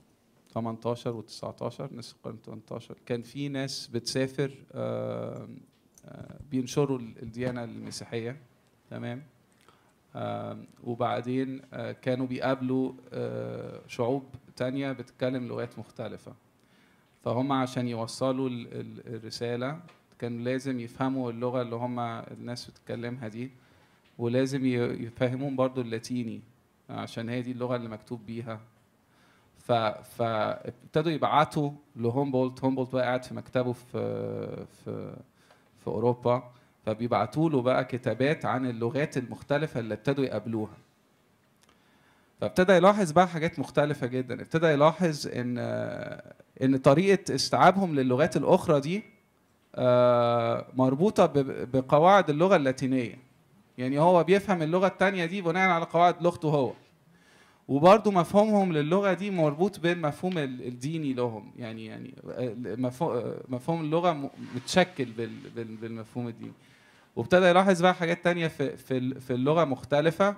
18 و 19 نصف القرن 18 كان في ناس بتسافر آه، آه، بينشروا ال- الديانة المسيحية تمام آه، وبعدين آه، كانوا بيقابلوا آه، شعوب تانية بتتكلم لغات مختلفة فهم عشان يوصلوا ال- ال- الرسالة كان لازم يفهموا اللغة اللي هم الناس بتتكلمها دي ولازم ي- يفهمون برضو اللاتيني عشان هي دي اللغة اللي مكتوب بيها ف فابتدوا يبعتوا لهومبولت هومبولت بقى قاعد في مكتبه في في في اوروبا فبيبعتوا له بقى كتابات عن اللغات المختلفة اللي ابتدوا يقابلوها فابتدى يلاحظ بقى حاجات مختلفة جدا ابتدى يلاحظ ان ان طريقة استيعابهم للغات الأخرى دي آه، مربوطة ب- بقواعد اللغة اللاتينية يعني هو بيفهم اللغة التانية دي بناء على قواعد لغته هو وبرضه مفهومهم للغة دي مربوط بالمفهوم ال- الديني لهم يعني يعني آه، مفهوم آه، مفهوم اللغة م- متشكل بال- بال- بالمفهوم الديني وابتدى يلاحظ بقى حاجات تانية في في ال- في اللغة مختلفة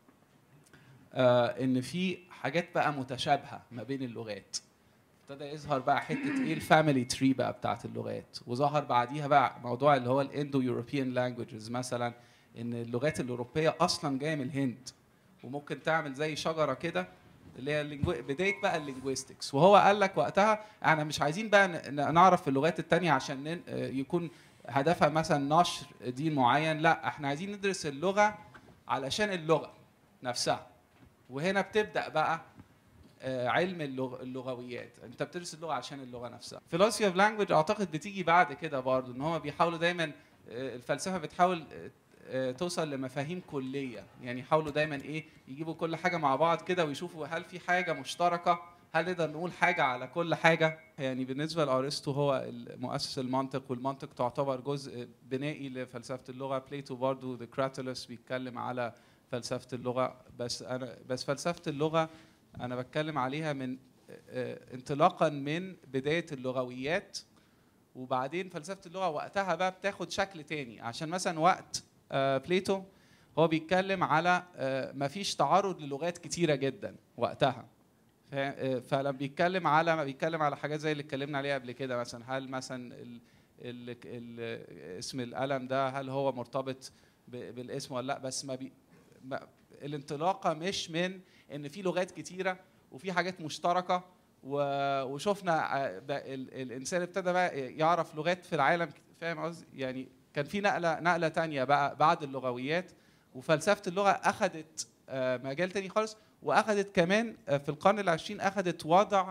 آه، ان في حاجات بقى متشابهة ما بين اللغات ابتدى يظهر بقى حته ايه الفاميلي تري بقى بتاعت اللغات وظهر بعديها بقى موضوع اللي هو الاندو يوروبيان لانجويجز مثلا ان اللغات الاوروبيه اصلا جايه من الهند وممكن تعمل زي شجره كده اللي هي اللينجو... بدايه بقى اللينجويستكس وهو قال لك وقتها احنا مش عايزين بقى ن- ن- نعرف اللغات التانية عشان ن... آه، يكون هدفها مثلا نشر دين معين لا احنا عايزين ندرس اللغه علشان اللغه نفسها وهنا بتبدا بقى آه، علم اللغ... اللغويات انت بتدرس اللغه عشان اللغه نفسها philosophy of language اعتقد بتيجي بعد كده برضه ان هم بيحاولوا دايما آه، الفلسفه بتحاول آه، آه، توصل لمفاهيم كليه يعني يحاولوا دايما ايه يجيبوا كل حاجه مع بعض كده ويشوفوا هل في حاجه مشتركه هل نقدر نقول حاجه على كل حاجه يعني بالنسبه لارسطو هو مؤسس المنطق والمنطق تعتبر جزء بنائي لفلسفه اللغه بليتو برضه ذا كراتولوس بيتكلم على فلسفه اللغه بس انا بس فلسفه اللغه انا بتكلم عليها من آه، انطلاقا من بدايه اللغويات وبعدين فلسفه اللغه وقتها بقى بتاخد شكل تاني عشان مثلا وقت آه، بليتو هو بيتكلم على آه، مفيش تعارض للغات كتيره جدا وقتها ف- آه، فلما بيتكلم على ما بيتكلم على حاجات زي اللي اتكلمنا عليها قبل كده مثلا هل مثلا ال ال ال اسم القلم ده هل هو مرتبط ب- بالاسم ولا لا بس ما بي ما الانطلاقه مش من ان في لغات كتيره وفي حاجات مشتركه و- وشفنا آه، بقى ال- الانسان ابتدى بقى يعرف لغات في العالم فاهم قصدي يعني كان في نقله نقله تانية بقى بعد اللغويات وفلسفه اللغه اخذت آه، مجال تاني خالص واخذت كمان آه، في القرن العشرين اخذت وضع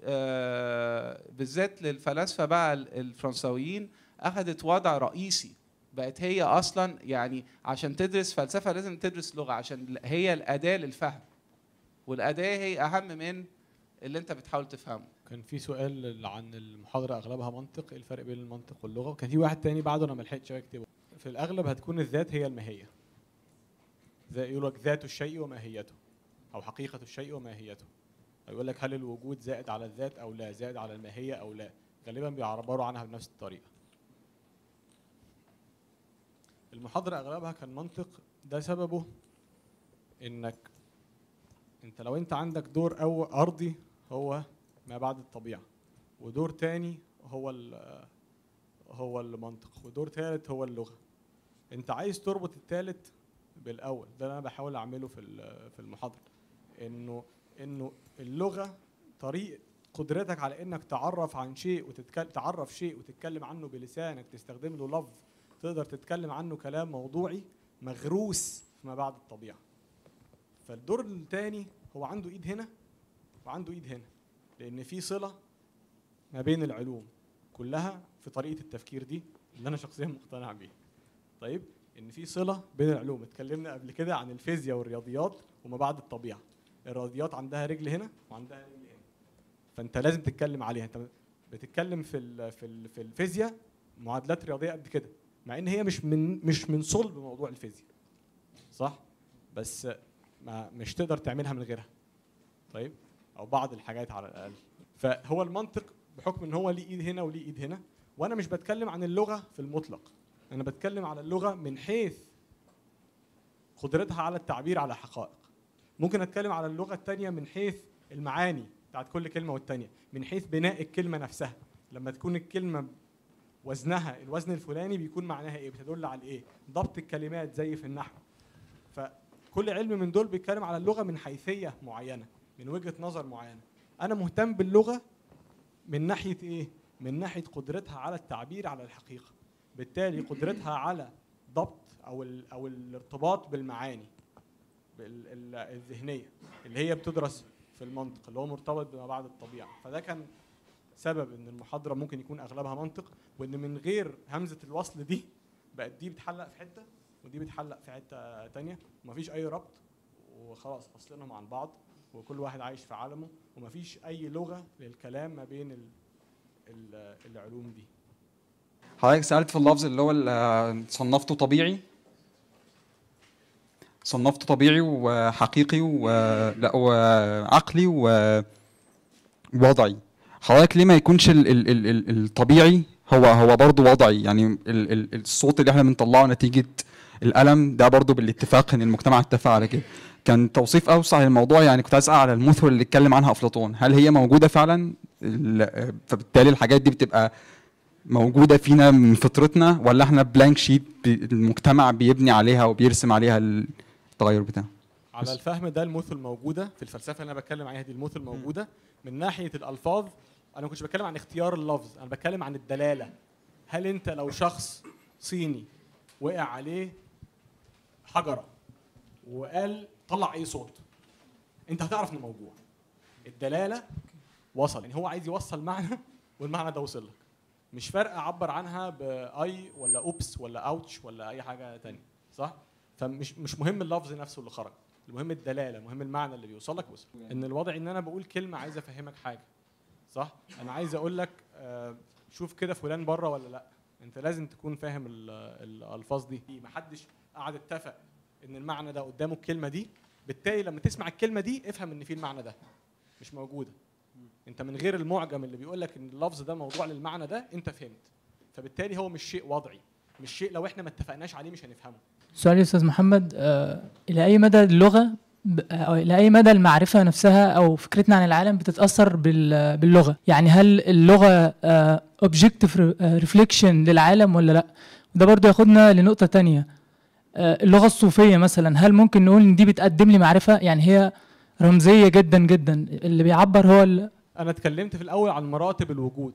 آه، بالذات للفلاسفه بقى ال- الفرنساويين اخذت وضع رئيسي بقت هي اصلا يعني عشان تدرس فلسفه لازم تدرس لغه عشان هي الاداه للفهم والاداه هي اهم من اللي انت بتحاول تفهمه كان في سؤال عن المحاضره اغلبها منطق ايه الفرق بين المنطق واللغه وكان في واحد تاني بعده انا ما لحقتش اكتبه في الاغلب هتكون الذات هي الماهيه زي يقول لك ذات الشيء وماهيته او حقيقه الشيء وماهيته أو يقول لك هل الوجود زائد على الذات او لا زائد على الماهيه او لا غالبا بيعبروا عنها بنفس الطريقه المحاضره اغلبها كان منطق ده سببه انك انت لو انت عندك دور او ارضي هو ما بعد الطبيعه ودور تاني هو ال- هو المنطق ودور ثالث هو اللغه انت عايز تربط الثالث بالاول ده اللي انا بحاول اعمله في ال- في المحاضره انه انه اللغه طريق قدرتك على انك تعرف عن شيء وتتكلم تعرف شيء وتتكلم عنه بلسانك تستخدم له لفظ تقدر تتكلم عنه كلام موضوعي مغروس فيما بعد الطبيعه فالدور الثاني هو عنده ايد هنا وعنده ايد هنا لان في صله ما بين العلوم كلها في طريقه التفكير دي اللي انا شخصيا مقتنع بيها طيب ان في صله بين العلوم اتكلمنا قبل كده عن الفيزياء والرياضيات وما بعد الطبيعه الرياضيات عندها رجل هنا وعندها رجل هنا فانت لازم تتكلم عليها انت بتتكلم في ال في ال في الفيزياء معادلات رياضيه قد كده مع ان هي مش من مش من صلب موضوع الفيزياء صح بس ما مش تقدر تعملها من غيرها طيب او بعض الحاجات على الاقل فهو المنطق بحكم ان هو ليه ايد هنا وليه ايد هنا وانا مش بتكلم عن اللغه في المطلق انا بتكلم على اللغه من حيث قدرتها على التعبير على حقائق ممكن اتكلم على اللغه الثانيه من حيث المعاني بتاعت كل كلمه والثانيه من حيث بناء الكلمه نفسها لما تكون الكلمه وزنها الوزن الفلاني بيكون معناها ايه بتدل على ايه ضبط الكلمات زي في النحو فكل علم من دول بيتكلم على اللغه من حيثيه معينه من وجهه نظر معينه انا مهتم باللغه من ناحيه ايه من ناحيه قدرتها على التعبير على الحقيقه بالتالي قدرتها على ضبط او ال او الارتباط بالمعاني بال- ال- الذهنيه اللي هي بتدرس في المنطق اللي هو مرتبط بما بعد الطبيعه فده كان سبب ان المحاضره ممكن يكون اغلبها منطق وان من غير همزه الوصل دي بقت دي بتحلق في حته ودي بتحلق في حته تانية ومفيش اي ربط وخلاص فصلناهم عن بعض وكل واحد عايش في عالمه ومفيش اي لغه للكلام ما بين ال ال العلوم دي حضرتك سألت في اللفظ اللي هو ال- صنفته طبيعي صنفته طبيعي وحقيقي و لا وعقلي ووضعي حضرتك ليه ما يكونش ال ال ال ال الطبيعي هو هو برضه وضعي يعني ال ال الصوت اللي احنا بنطلعه نتيجة الألم ده برضه بالاتفاق ان المجتمع اتفق على كده كان توصيف اوسع للموضوع يعني كنت عايز اسال على المثل اللي اتكلم عنها افلاطون هل هي موجوده فعلا ال- فبالتالي الحاجات دي بتبقى موجوده فينا من فطرتنا ولا احنا بلانك شيت المجتمع بيبني عليها وبيرسم عليها التغير بتاعه على الفهم ده المثل موجوده في الفلسفه اللي انا بتكلم عليها دي المثل موجوده من ناحيه الالفاظ انا ما كنتش بتكلم عن اختيار اللفظ انا بتكلم عن الدلاله هل انت لو شخص صيني وقع عليه حجره وقال طلع اي صوت انت هتعرف انه موجوع الدلاله وصل يعني هو عايز يوصل معنى والمعنى ده وصل لك مش فارقه اعبر عنها باي ولا اوبس ولا اوتش ولا اي حاجه تانية صح فمش مش مهم اللفظ نفسه اللي خرج المهم الدلاله مهم المعنى اللي بيوصل لك وصل ان الوضع ان انا بقول كلمه عايز افهمك حاجه صح انا عايز اقول لك آه، شوف كده فلان بره ولا لا انت لازم تكون فاهم ال- الالفاظ دي محدش قعد اتفق ان المعنى ده قدامه الكلمه دي بالتالي لما تسمع الكلمه دي افهم ان في المعنى ده مش موجوده انت من غير المعجم اللي بيقول لك ان اللفظ ده موضوع للمعنى ده انت فهمت فبالتالي هو مش شيء وضعي مش شيء لو احنا ما اتفقناش عليه مش هنفهمه سؤال يا استاذ محمد آه، الى اي مدى اللغه ب- أو الى اي مدى المعرفه نفسها او فكرتنا عن العالم بتتاثر بال- باللغه يعني هل اللغه اوبجكتيف ريفليكشن للعالم ولا لا وده برضو ياخدنا لنقطه تانية آه، اللغه الصوفيه مثلا هل ممكن نقول ان دي بتقدم لي معرفه يعني هي رمزيه جدا جدا اللي بيعبر هو ال- انا اتكلمت في الاول عن مراتب الوجود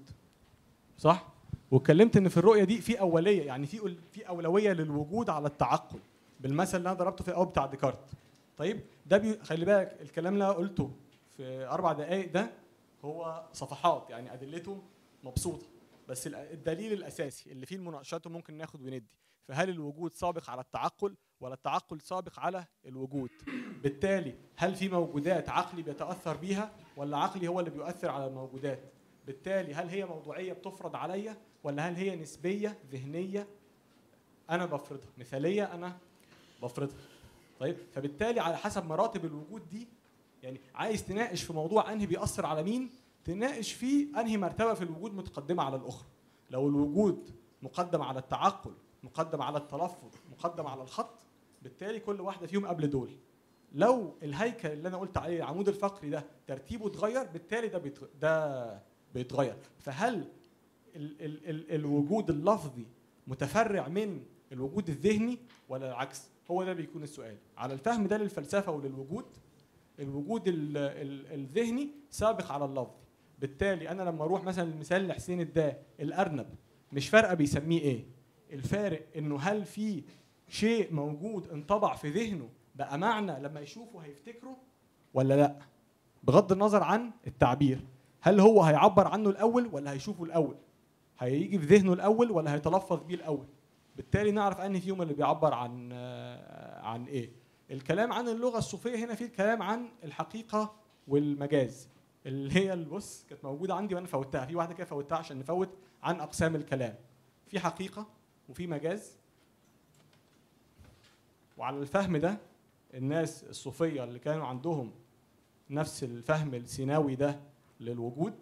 صح واتكلمت ان في الرؤيه دي في اوليه يعني في أول- في اولويه للوجود على التعقل بالمثل اللي انا ضربته في الاول بتاع ديكارت طيب ده بي... خلي بالك الكلام اللي انا قلته في اربع دقائق ده هو صفحات يعني ادلته مبسوطه بس ال- الدليل الاساسي اللي فيه المناقشات ممكن ناخد وندي فهل الوجود سابق على التعقل ولا التعقل سابق على الوجود بالتالي هل في موجودات عقلي بيتاثر بيها ولا عقلي هو اللي بيؤثر على الموجودات بالتالي هل هي موضوعيه بتفرض عليا ولا هل هي نسبيه ذهنيه انا بفرضها مثاليه انا بفرضها طيب فبالتالي على حسب مراتب الوجود دي يعني عايز تناقش في موضوع انهي بيأثر على مين تناقش فيه انهي مرتبه في الوجود متقدمه على الاخرى لو الوجود مقدم على التعقل مقدم على التلفظ مقدم على الخط بالتالي كل واحده فيهم قبل دول لو الهيكل اللي انا قلت عليه العمود الفقري ده ترتيبه اتغير بالتالي ده بيتغ... ده بيتغير فهل ال... ال... ال... الوجود اللفظي متفرع من الوجود الذهني ولا العكس هو ده بيكون السؤال على الفهم ده للفلسفه وللوجود الوجود ال... ال... الذهني سابق على اللفظي بالتالي انا لما اروح مثلا المثال اللي حسين اداه الارنب مش فارقه بيسميه ايه الفارق انه هل في شيء موجود انطبع في ذهنه بقى معنى لما يشوفه هيفتكره ولا لا بغض النظر عن التعبير هل هو هيعبر عنه الاول ولا هيشوفه الاول هيجي في ذهنه الاول ولا هيتلفظ بيه الاول بالتالي نعرف انهي فيهم اللي بيعبر عن آه، عن ايه الكلام عن اللغه الصوفيه هنا في الكلام عن الحقيقه والمجاز اللي هي البص كانت موجوده عندي وانا فوتها في واحده كده فوتها عشان نفوت عن اقسام الكلام في حقيقه وفي مجاز وعلى الفهم ده الناس الصوفيه اللي كانوا عندهم نفس الفهم السيناوي ده للوجود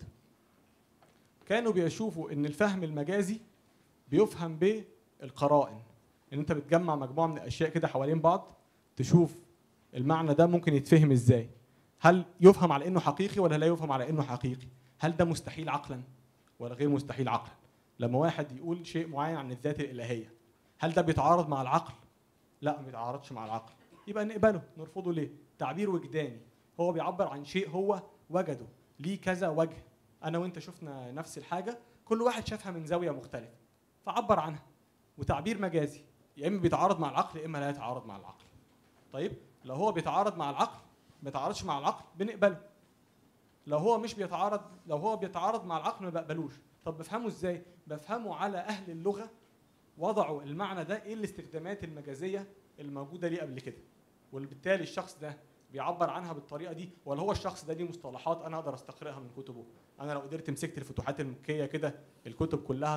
كانوا بيشوفوا ان الفهم المجازي بيفهم بالقرائن ان انت بتجمع مجموعه من الاشياء كده حوالين بعض تشوف المعنى ده ممكن يتفهم ازاي هل يفهم على انه حقيقي ولا لا يفهم على انه حقيقي هل ده مستحيل عقلا ولا غير مستحيل عقلا لما واحد يقول شيء معين عن الذات الالهيه هل ده بيتعارض مع العقل لا ما بيتعارضش مع العقل يبقى نقبله نرفضه ليه تعبير وجداني هو بيعبر عن شيء هو وجده ليه كذا وجه انا وانت شفنا نفس الحاجه كل واحد شافها من زاويه مختلفه فعبر عنها وتعبير مجازي يا اما بيتعارض مع العقل يا اما لا يتعارض مع العقل طيب لو هو بيتعارض مع العقل ما بيتعارضش مع العقل بنقبله لو هو مش بيتعارض لو هو بيتعارض مع العقل ما بقبلوش طب بفهمه ازاي بفهمه على اهل اللغه وضعوا المعنى ده ايه الاستخدامات المجازيه الموجوده ليه قبل كده وبالتالي الشخص ده بيعبر عنها بالطريقه دي ولا هو الشخص ده ليه مصطلحات انا اقدر استقرئها من كتبه انا لو قدرت مسكت الفتوحات المكيه كده الكتب كلها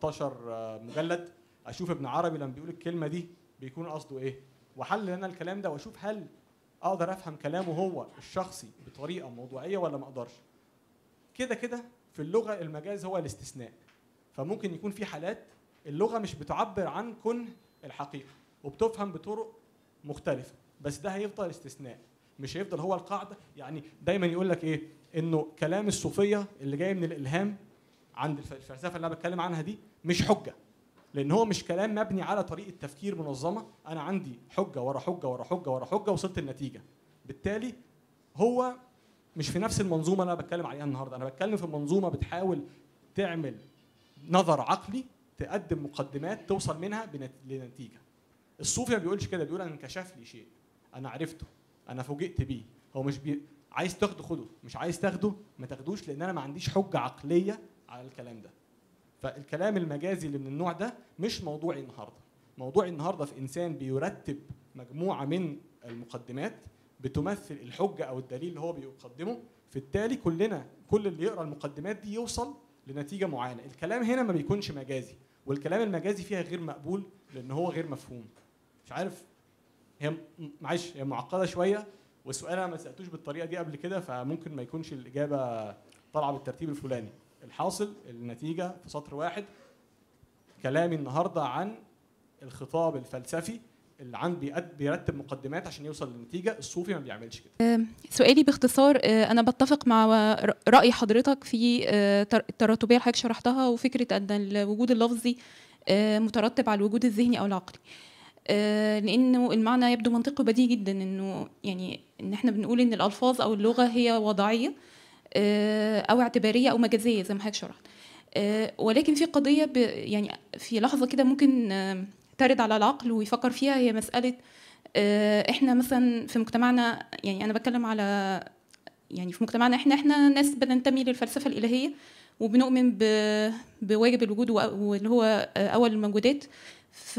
13 مجلد اشوف ابن عربي لما بيقول الكلمه دي بيكون قصده ايه واحلل انا الكلام ده واشوف هل اقدر افهم كلامه هو الشخصي بطريقه موضوعيه ولا ما اقدرش كده كده في اللغه المجاز هو الاستثناء فممكن يكون في حالات اللغه مش بتعبر عن كن الحقيقه وبتفهم بطرق مختلفه بس ده هيفضل استثناء مش هيفضل هو القاعده يعني دايما يقول لك ايه انه كلام الصوفيه اللي جاي من الالهام عند الف- الفلسفه اللي انا بتكلم عنها دي مش حجه لان هو مش كلام مبني على طريقه تفكير منظمه انا عندي حجه ورا حجه ورا حجه ورا حجه وصلت النتيجه بالتالي هو مش في نفس المنظومه اللي انا بتكلم عليها النهارده انا بتكلم في منظومه بتحاول تعمل نظر عقلي تقدم مقدمات توصل منها بنت- لنتيجه الصوفي ما بيقولش كده بيقول انا انكشف لي شيء انا عرفته انا فوجئت بيه هو مش بي... عايز تاخده خده مش عايز تاخده ما تاخدوش لان انا ما عنديش حجه عقليه على الكلام ده فالكلام المجازي اللي من النوع ده مش موضوعي النهارده موضوعي النهارده في انسان بيرتب مجموعه من المقدمات بتمثل الحجه او الدليل اللي هو بيقدمه في التالي كلنا كل اللي يقرا المقدمات دي يوصل لنتيجه معينه الكلام هنا ما بيكونش مجازي والكلام المجازي فيها غير مقبول لان هو غير مفهوم مش عارف هي م- معلش هي معقده شويه والسؤال انا ما سالتوش بالطريقه دي قبل كده فممكن ما يكونش الاجابه طالعه بالترتيب الفلاني الحاصل النتيجه في سطر واحد كلامي النهارده عن الخطاب الفلسفي اللي عن بيقد- بيرتب مقدمات عشان يوصل للنتيجه الصوفي ما بيعملش كده سؤالي باختصار آه، أنا بتفق مع ر- رأي حضرتك في آه، تر- التراتبية اللي حضرتك شرحتها وفكرة أن الوجود اللفظي آه، مترتب على الوجود الذهني أو العقلي آه، لأنه المعنى يبدو منطقي بديهي جدا إنه يعني إن إحنا بنقول إن الألفاظ أو اللغة هي وضعية آه، أو اعتبارية أو مجازية زي ما حضرتك شرحت آه، ولكن في قضية ب- يعني في لحظة كده ممكن آه، ترد على العقل ويفكر فيها هي مسألة آه، احنا مثلا في مجتمعنا يعني انا بتكلم على يعني في مجتمعنا احنا احنا ناس بننتمي للفلسفه الالهيه وبنؤمن ب... بواجب الوجود وأ- واللي هو آه، اول الموجودات ف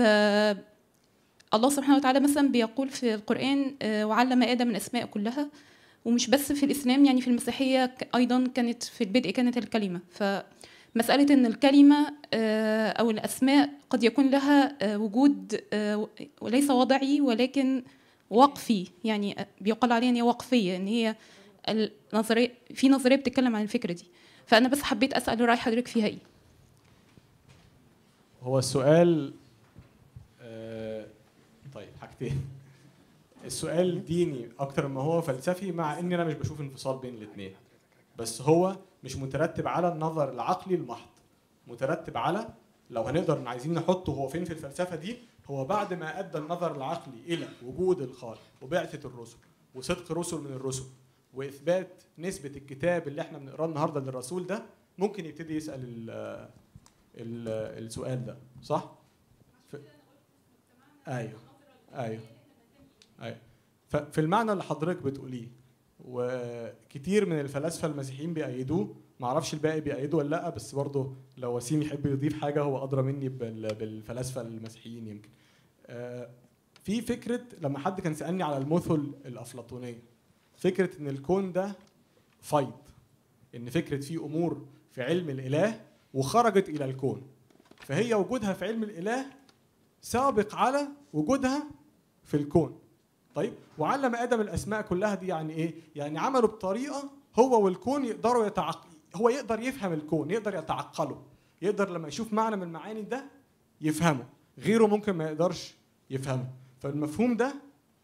الله سبحانه وتعالى مثلا بيقول في القران آه، وعلم ادم الاسماء كلها ومش بس في الاسلام يعني في المسيحيه ك- ايضا كانت في البدء كانت الكلمه فمساله ان الكلمه آه، او الاسماء قد يكون لها آه، وجود آه، وليس وضعي ولكن وقفي يعني بيقال عليها ان هي وقفيه ان هي النظريه في نظريه بتتكلم عن الفكره دي فانا بس حبيت اسال راي حضرتك فيها ايه هو السؤال آه، طيب حاجتين السؤال ديني اكتر ما هو فلسفي مع اني انا مش بشوف انفصال بين الاثنين بس هو مش مترتب على النظر العقلي المحض مترتب على لو هنقدر عايزين نحطه هو فين في الفلسفه دي هو بعد ما ادى النظر العقلي الى وجود الخالق وبعثه الرسل وصدق رسل من الرسل واثبات نسبه الكتاب اللي احنا بنقراه النهارده للرسول ده ممكن يبتدي يسال ال ال السؤال ده صح ف... ايوه ايوه ايوه ففي المعنى اللي حضرتك بتقوليه وكتير من الفلاسفه المسيحيين بيأيدوه معرفش الباقي بيأيدوه ولا لا بس برضه لو وسيم يحب يضيف حاجه هو ادرى مني بال- بالفلاسفه المسيحيين يمكن آه، في فكره لما حد كان سالني على المثل الافلاطونيه فكره ان الكون ده فيض ان فكره في امور في علم الاله وخرجت الى الكون فهي وجودها في علم الاله سابق على وجودها في الكون طيب وعلم ادم الاسماء كلها دي يعني ايه يعني عملوا بطريقه هو والكون يقدروا يتعق هو يقدر يفهم الكون يقدر يتعقله يقدر لما يشوف معنى من المعاني ده يفهمه غيره ممكن ما يقدرش يفهمه فالمفهوم ده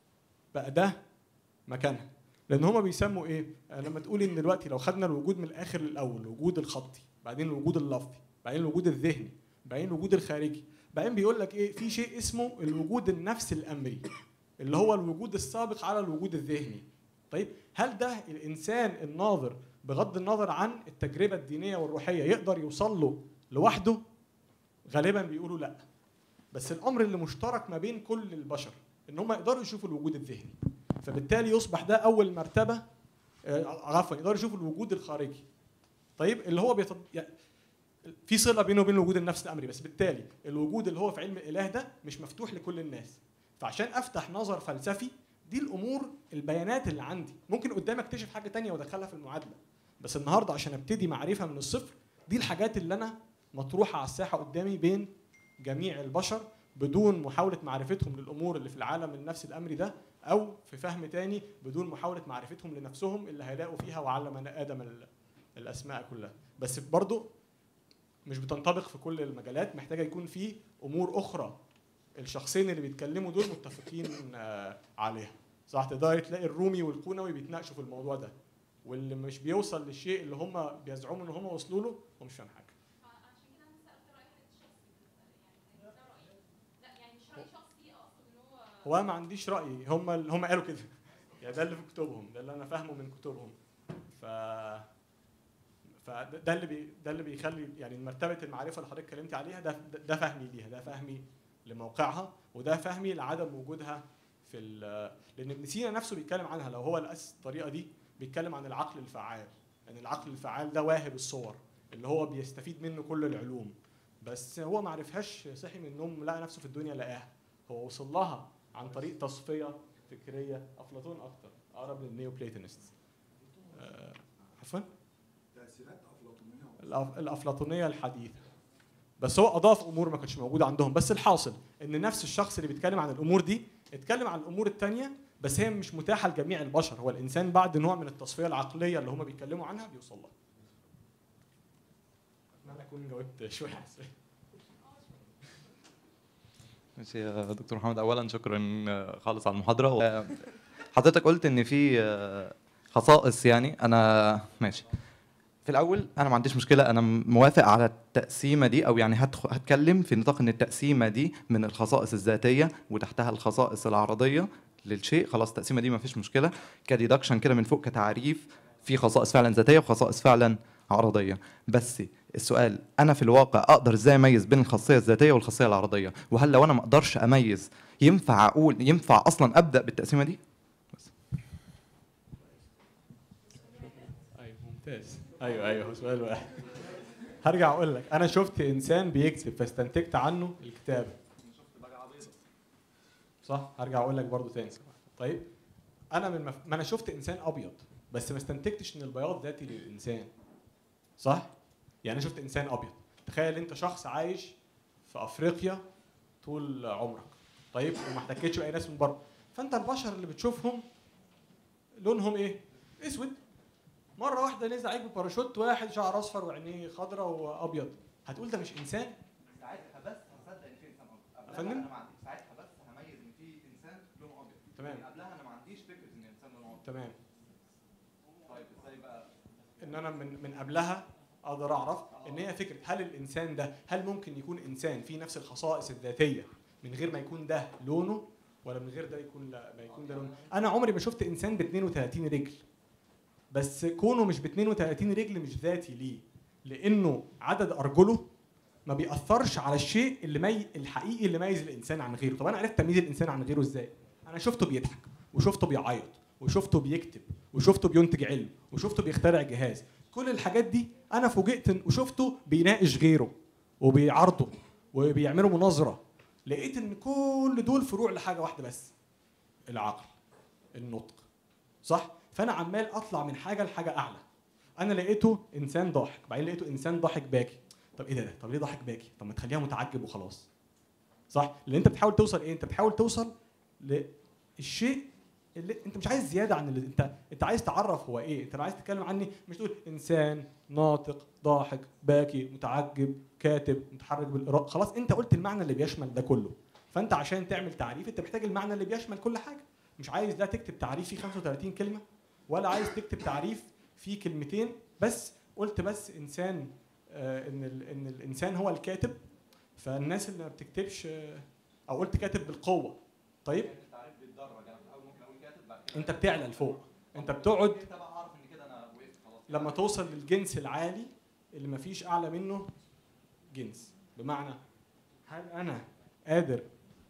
بقى ده مكانها لان هما بيسموا ايه آه، لما تقول ان دلوقتي لو خدنا الوجود من الاخر للاول الوجود الخطي بعدين الوجود اللفظي بعدين الوجود الذهني بعدين الوجود الخارجي بعدين بيقول لك ايه في شيء اسمه الوجود النفس الامري اللي هو الوجود السابق على الوجود الذهني طيب هل ده الانسان الناظر بغض النظر عن التجربه الدينيه والروحيه يقدر يوصل له لوحده غالبا بيقولوا لا بس الامر اللي مشترك ما بين كل البشر ان هم يقدروا يشوفوا الوجود الذهني فبالتالي يصبح ده اول مرتبه آه، عفوا يقدروا يشوفوا الوجود الخارجي طيب اللي هو بيتض... يعني في صله بينه وبين وجود النفس الامري بس بالتالي الوجود اللي هو في علم الاله ده مش مفتوح لكل الناس فعشان افتح نظر فلسفي دي الامور البيانات اللي عندي ممكن قدام اكتشف حاجه تانية وادخلها في المعادله بس النهارده عشان ابتدي معرفه من الصفر دي الحاجات اللي انا مطروحه على الساحه قدامي بين جميع البشر بدون محاوله معرفتهم للامور اللي في العالم النفسي الامري ده او في فهم تاني بدون محاوله معرفتهم لنفسهم اللي هيلاقوا فيها وعلم ادم ال- الاسماء كلها بس برضو مش بتنطبق في كل المجالات محتاجه يكون في امور اخرى الشخصين اللي بيتكلموا دول متفقين آه، عليها صح تقدر تلاقي الرومي والقونوي بيتناقشوا في الموضوع ده واللي مش بيوصل للشيء اللي هم بيزعموا ان هم وصلوا له هو مش فاهم حاجه هو أنا ما عنديش راي هم هم قالوا كده يعني ده اللي في كتبهم ده اللي انا فاهمه من كتبهم ف فده ده اللي بي ده اللي بيخلي يعني مرتبه المعرفه اللي حضرتك اتكلمتي عليها ده ده- ده فهمي ليها ده فهمي لموقعها وده فهمي لعدم وجودها في ال- لان ابن سينا نفسه بيتكلم عنها لو هو الأس الطريقه دي بيتكلم عن العقل الفعال يعني العقل الفعال ده واهب الصور اللي هو بيستفيد منه كل العلوم بس هو ما عرفهاش صحي من النوم لقى نفسه في الدنيا لقاها هو وصل لها عن طريق تصفيه فكريه افلاطون اكتر اقرب للنيو بليتونست آه، عفوا الأف- الافلاطونيه الحديثه بس هو اضاف امور ما كانتش موجوده عندهم بس الحاصل ان نفس الشخص اللي بيتكلم عن الامور دي اتكلم عن الامور التانية بس هي مش متاحه لجميع البشر هو الانسان بعد نوع من التصفيه العقليه اللي هم بيتكلموا عنها بيوصل لها اتمنى اكون جاوبت شويه على السؤال. ماشي يا دكتور محمد اولا شكرا آه، خالص على المحاضره آه، حضرتك قلت ان في آه، خصائص يعني انا ماشي في الاول انا ما عنديش مشكله انا موافق على التقسيمه دي او يعني هدخل هتكلم في نطاق ان التقسيمه دي من الخصائص الذاتيه وتحتها الخصائص العرضيه للشيء خلاص التقسيمه دي ما فيش مشكله كديدكشن كده من فوق كتعريف في خصائص فعلا ذاتيه وخصائص فعلا عرضيه بس السؤال انا في الواقع اقدر ازاي اميز بين الخاصيه الذاتيه والخاصيه العرضيه وهل لو انا ما اقدرش اميز ينفع اقول ينفع اصلا ابدا بالتقسيمه دي ايوه ممتاز ايوه ايوه هو سؤال واحد هرجع اقول لك انا شفت انسان بيكتب فاستنتجت عنه الكتابه صح هرجع اقول لك برضو تاني طيب انا من مف... ما انا شفت انسان ابيض بس ما استنتجتش ان البياض ذاتي للانسان صح يعني انا شفت انسان ابيض تخيل انت شخص عايش في افريقيا طول عمرك طيب وما احتكتش باي ناس من بره فانت البشر اللي بتشوفهم لونهم ايه اسود مره واحده نزل عليك بباراشوت واحد شعر اصفر وعينيه خضراء وابيض هتقول ده مش انسان ساعتها بس هصدق ان في انسان ابيض فندم؟ انا ما عنديش ساعتها بس هميز ان في انسان لونه ابيض تمام. لكن قبلها انا ما عنديش فكره ان الانسان لونه ابيض تمام طيب ازاي بقى ان انا من من قبلها اقدر اعرف ان هي فكره هل الانسان ده هل ممكن يكون انسان فيه نفس الخصائص الذاتيه من غير ما يكون ده لونه ولا من غير ده يكون لا ما يكون ده لونه انا عمري ما شفت انسان ب 32 رجل بس كونه مش ب 32 رجل مش ذاتي ليه لانه عدد ارجله ما بيأثرش على الشيء اللي مي... الحقيقي اللي ميز الانسان عن غيره طب انا عرفت تمييز الانسان عن غيره ازاي انا شفته بيضحك وشفته بيعيط وشفته بيكتب وشفته بينتج علم وشفته بيخترع جهاز كل الحاجات دي انا فوجئت إن- وشفته بيناقش غيره وبيعارضه وبيعملوا مناظره لقيت ان كل دول فروع لحاجه واحده بس العقل النطق صح فانا عمال اطلع من حاجه لحاجه اعلى انا لقيته انسان ضاحك بعدين لقيته انسان ضاحك باكي طب ايه ده, ده طب ليه ضاحك باكي طب ما تخليها متعجب وخلاص صح لان انت بتحاول توصل ايه انت بتحاول توصل للشيء اللي انت مش عايز زياده عن اللي انت انت عايز تعرف هو ايه انت لو عايز تتكلم عني مش تقول انسان ناطق ضاحك باكي متعجب كاتب متحرك بالاراء خلاص انت قلت المعنى اللي بيشمل ده كله فانت عشان تعمل تعريف انت محتاج المعنى اللي بيشمل كل حاجه مش عايز لا تكتب تعريف فيه 35 كلمه ولا عايز تكتب تعريف فيه كلمتين بس قلت بس انسان آه ان ال- ان الانسان هو الكاتب فالناس اللي ما بتكتبش آه، او قلت كاتب بالقوه طيب انت بتعلى لفوق انت بتقعد لما توصل للجنس العالي اللي مفيش اعلى منه جنس بمعنى هل انا قادر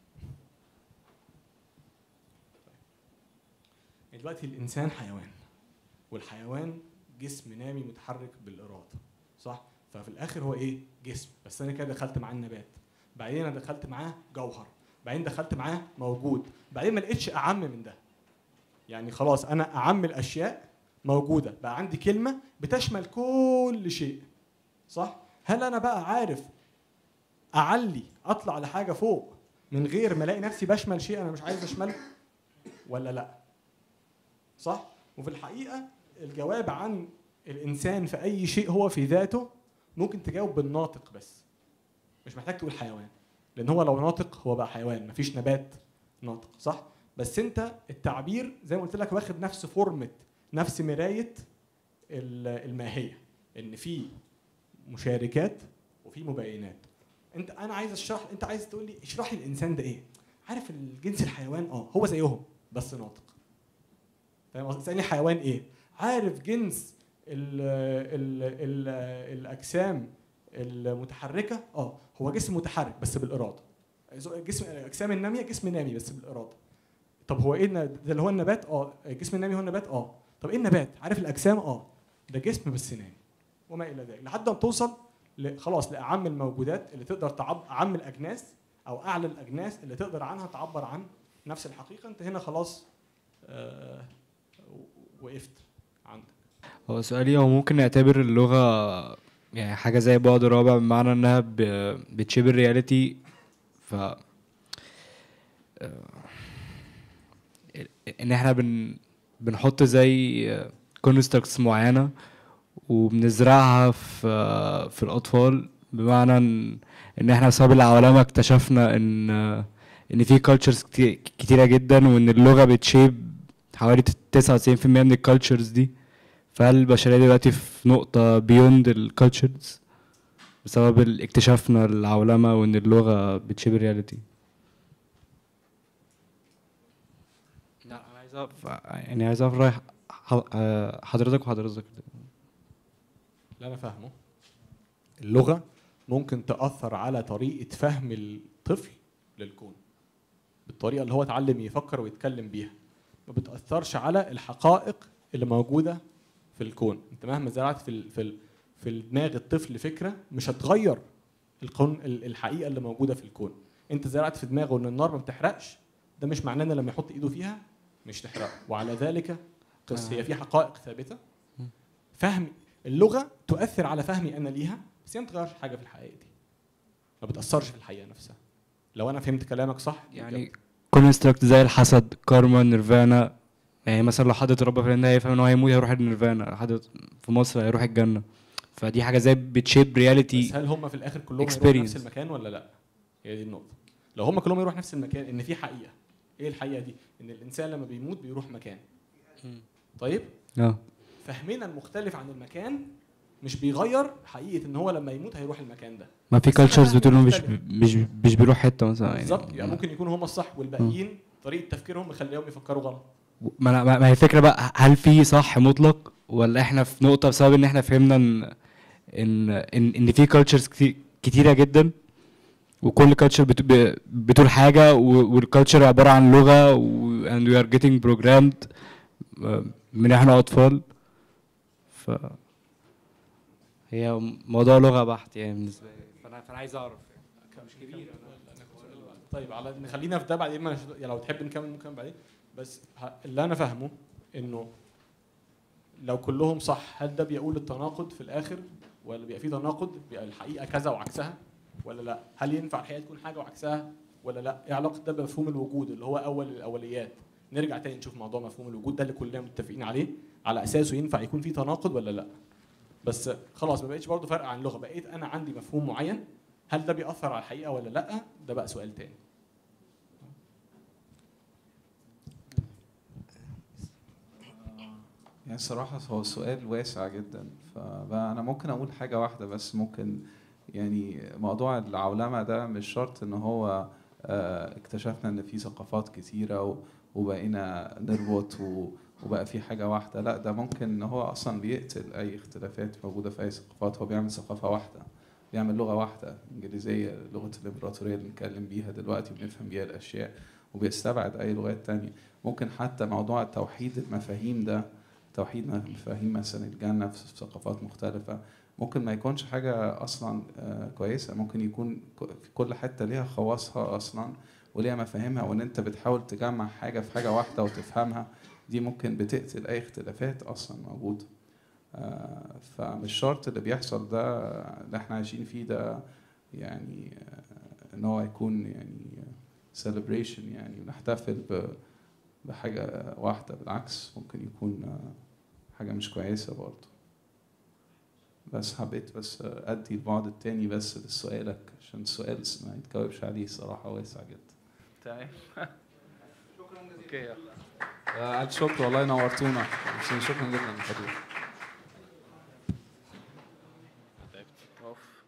دلوقتي الانسان حيوان والحيوان جسم نامي متحرك بالاراده صح ففي الاخر هو ايه جسم بس انا كده دخلت معاه النبات بعدين انا دخلت معاه جوهر بعدين دخلت معاه موجود بعدين ما لقيتش اعم من ده يعني خلاص انا اعم الاشياء موجوده بقى عندي كلمه بتشمل كل شيء صح هل انا بقى عارف اعلي اطلع لحاجه فوق من غير ما الاقي نفسي بشمل شيء انا مش عايز اشمله ولا لا صح وفي الحقيقه الجواب عن الانسان في اي شيء هو في ذاته ممكن تجاوب بالناطق بس مش محتاج تقول حيوان لان هو لو ناطق هو بقى حيوان مفيش نبات ناطق صح بس انت التعبير زي ما قلت لك واخد نفس فورمه نفس مرايه ال- الماهيه ان في مشاركات وفي مبينات انت انا عايز اشرح انت عايز تقول لي اشرح لي الانسان ده ايه عارف الجنس الحيوان اه هو زيهم بس ناطق فاهم قصدي تسالني حيوان ايه عارف جنس ال ال ال الاجسام المتحركه اه هو جسم متحرك بس بالاراده جسم الاجسام الناميه جسم نامي بس بالاراده طب هو ايه الن- ده اللي هو النبات اه الجسم النامي هو النبات اه طب ايه النبات عارف الاجسام اه ده جسم بس نامي وما الى ذلك لحد ما توصل ل- خلاص لاعم الموجودات اللي تقدر تعبر اعم الاجناس او اعلى الاجناس اللي تقدر عنها تعبر عن نفس الحقيقه انت هنا خلاص آه وقفت عندك هو سؤالي هو ممكن نعتبر اللغة يعني حاجة زي بعد رابع بمعنى انها ب- بتشبه الرياليتي ف ان احنا بن بنحط زي كونستراكتس معينة وبنزرعها في في الاطفال بمعنى ان ان احنا بسبب العولمة اكتشفنا ان ان في كالتشرز كتيرة جدا وان اللغة بتشيب حوالي 99% من الكالتشرز دي فهل البشرية دلوقتي في نقطة بيوند الكالتشرز بسبب ال- اكتشافنا العولمة وإن اللغة بتشبه الرياليتي؟ لا أنا عايز أعرف يعني عايز أعرف رأي ح- آه، حضرتك وحضرتك اللي انا فاهمه اللغه ممكن تاثر على طريقه فهم الطفل للكون بالطريقه اللي هو اتعلم يفكر ويتكلم بيها ما بتاثرش على الحقائق اللي موجوده في الكون انت مهما زرعت في ال- في ال- في دماغ الطفل فكره مش هتغير الكون ال- الحقيقه اللي موجوده في الكون انت زرعت في دماغه ان النار ما بتحرقش ده مش معناه ان لما يحط ايده فيها مش تحرقه وعلى ذلك قس هي في حقائق ثابته فهم اللغه تؤثر على فهمي انا ليها بس هي ما بتغيرش حاجه في الحقيقه دي ما بتاثرش في الحقيقه نفسها لو انا فهمت كلامك صح يعني كونستراكت زي الحسد كارما نيرفانا يعني مثلا لو حد اتربى في الهند هيفهم ان هو هيموت هيروح النيرفانا لو حد في مصر هيروح الجنة فدي حاجة زي بتشيب رياليتي بس هل هم في الاخر كلهم يروحوا experience. نفس المكان ولا لا هي دي النقطه لو هم كلهم يروحوا نفس المكان ان في حقيقه ايه الحقيقه دي ان الانسان لما بيموت بيروح مكان طيب اه فهمنا المختلف عن المكان مش بيغير حقيقه ان هو لما يموت هيروح المكان ده ما في بس أنا كالتشرز فهمي بتقول إنه مش مختلف. مش مش بيروح حتة مثلا يعني بالظبط يعني ممكن يكونوا هم الصح والباقيين طريقه تفكيرهم مخليهم يفكروا غلط ما أنا- ما ما هي الفكره بقى هل في صح مطلق ولا احنا في نقطه بسبب ان احنا فهمنا ان ان ان, إن في كالتشرز كتيره جدا وكل كالتشر بتقول حاجه والكالتشر عباره عن لغه و and we are getting programmed آه، من احنا اطفال ف هي موضوع لغه بحت يعني بالنسبه لي فانا فانا عايز اعرف مش كبير طيب على نخلينا في ده بعدين ما يعني لو تحب نكمل ممكن بعدين بس ه- اللي انا فاهمه انه لو كلهم صح هل ده بيقول التناقض في الاخر ولا بيبقى في تناقض بيبقى الحقيقه كذا وعكسها ولا لا هل ينفع الحقيقه تكون حاجه وعكسها ولا لا ايه علاقه ده بمفهوم الوجود اللي هو اول الاوليات نرجع تاني نشوف موضوع مفهوم الوجود ده اللي كلنا متفقين عليه على اساسه ينفع يكون في تناقض ولا لا بس خلاص ما بقتش برضه فرق عن اللغه بقيت انا عندي مفهوم معين هل ده بيأثر على الحقيقه ولا لا ده بقى سؤال تاني يعني الصراحة هو سؤال واسع جدا فبقى أنا ممكن أقول حاجة واحدة بس ممكن يعني موضوع العولمة ده مش شرط إن هو آه، اكتشفنا إن في ثقافات كتيرة و- وبقينا نربط و- وبقى في حاجة واحدة لا ده ممكن إن هو أصلا بيقتل أي اختلافات موجودة في أي ثقافات هو بيعمل ثقافة واحدة بيعمل لغة واحدة إنجليزية لغة الإمبراطورية اللي بنتكلم بيها دلوقتي وبنفهم بيها الأشياء وبيستبعد أي لغات تانية ممكن حتى موضوع توحيد المفاهيم ده توحيد مفاهيم مثلا الجنة في ثقافات مختلفة ممكن ما يكونش حاجة أصلا آه، كويسة ممكن يكون ك- في كل حتة ليها خواصها أصلا وليها مفاهيمها وإن أنت بتحاول تجمع حاجة في حاجة واحدة وتفهمها دي ممكن بتقتل أي اختلافات أصلا موجودة آه، فمش شرط اللي بيحصل ده اللي احنا عايشين فيه ده يعني آه، إن هو يكون يعني celebration يعني ونحتفل ب بحاجة واحدة بالعكس ممكن يكون آه، حاجة مش كويسة برضه بس حبيت بس أدي البعد التاني بس لسؤالك عشان السؤال ما يتجاوبش عليه الصراحة واسع جدا تمام شكرا جزيلا اوكي يلا ألف شكر والله نورتونا شكرا جدا لحضورك تعبت. أوف.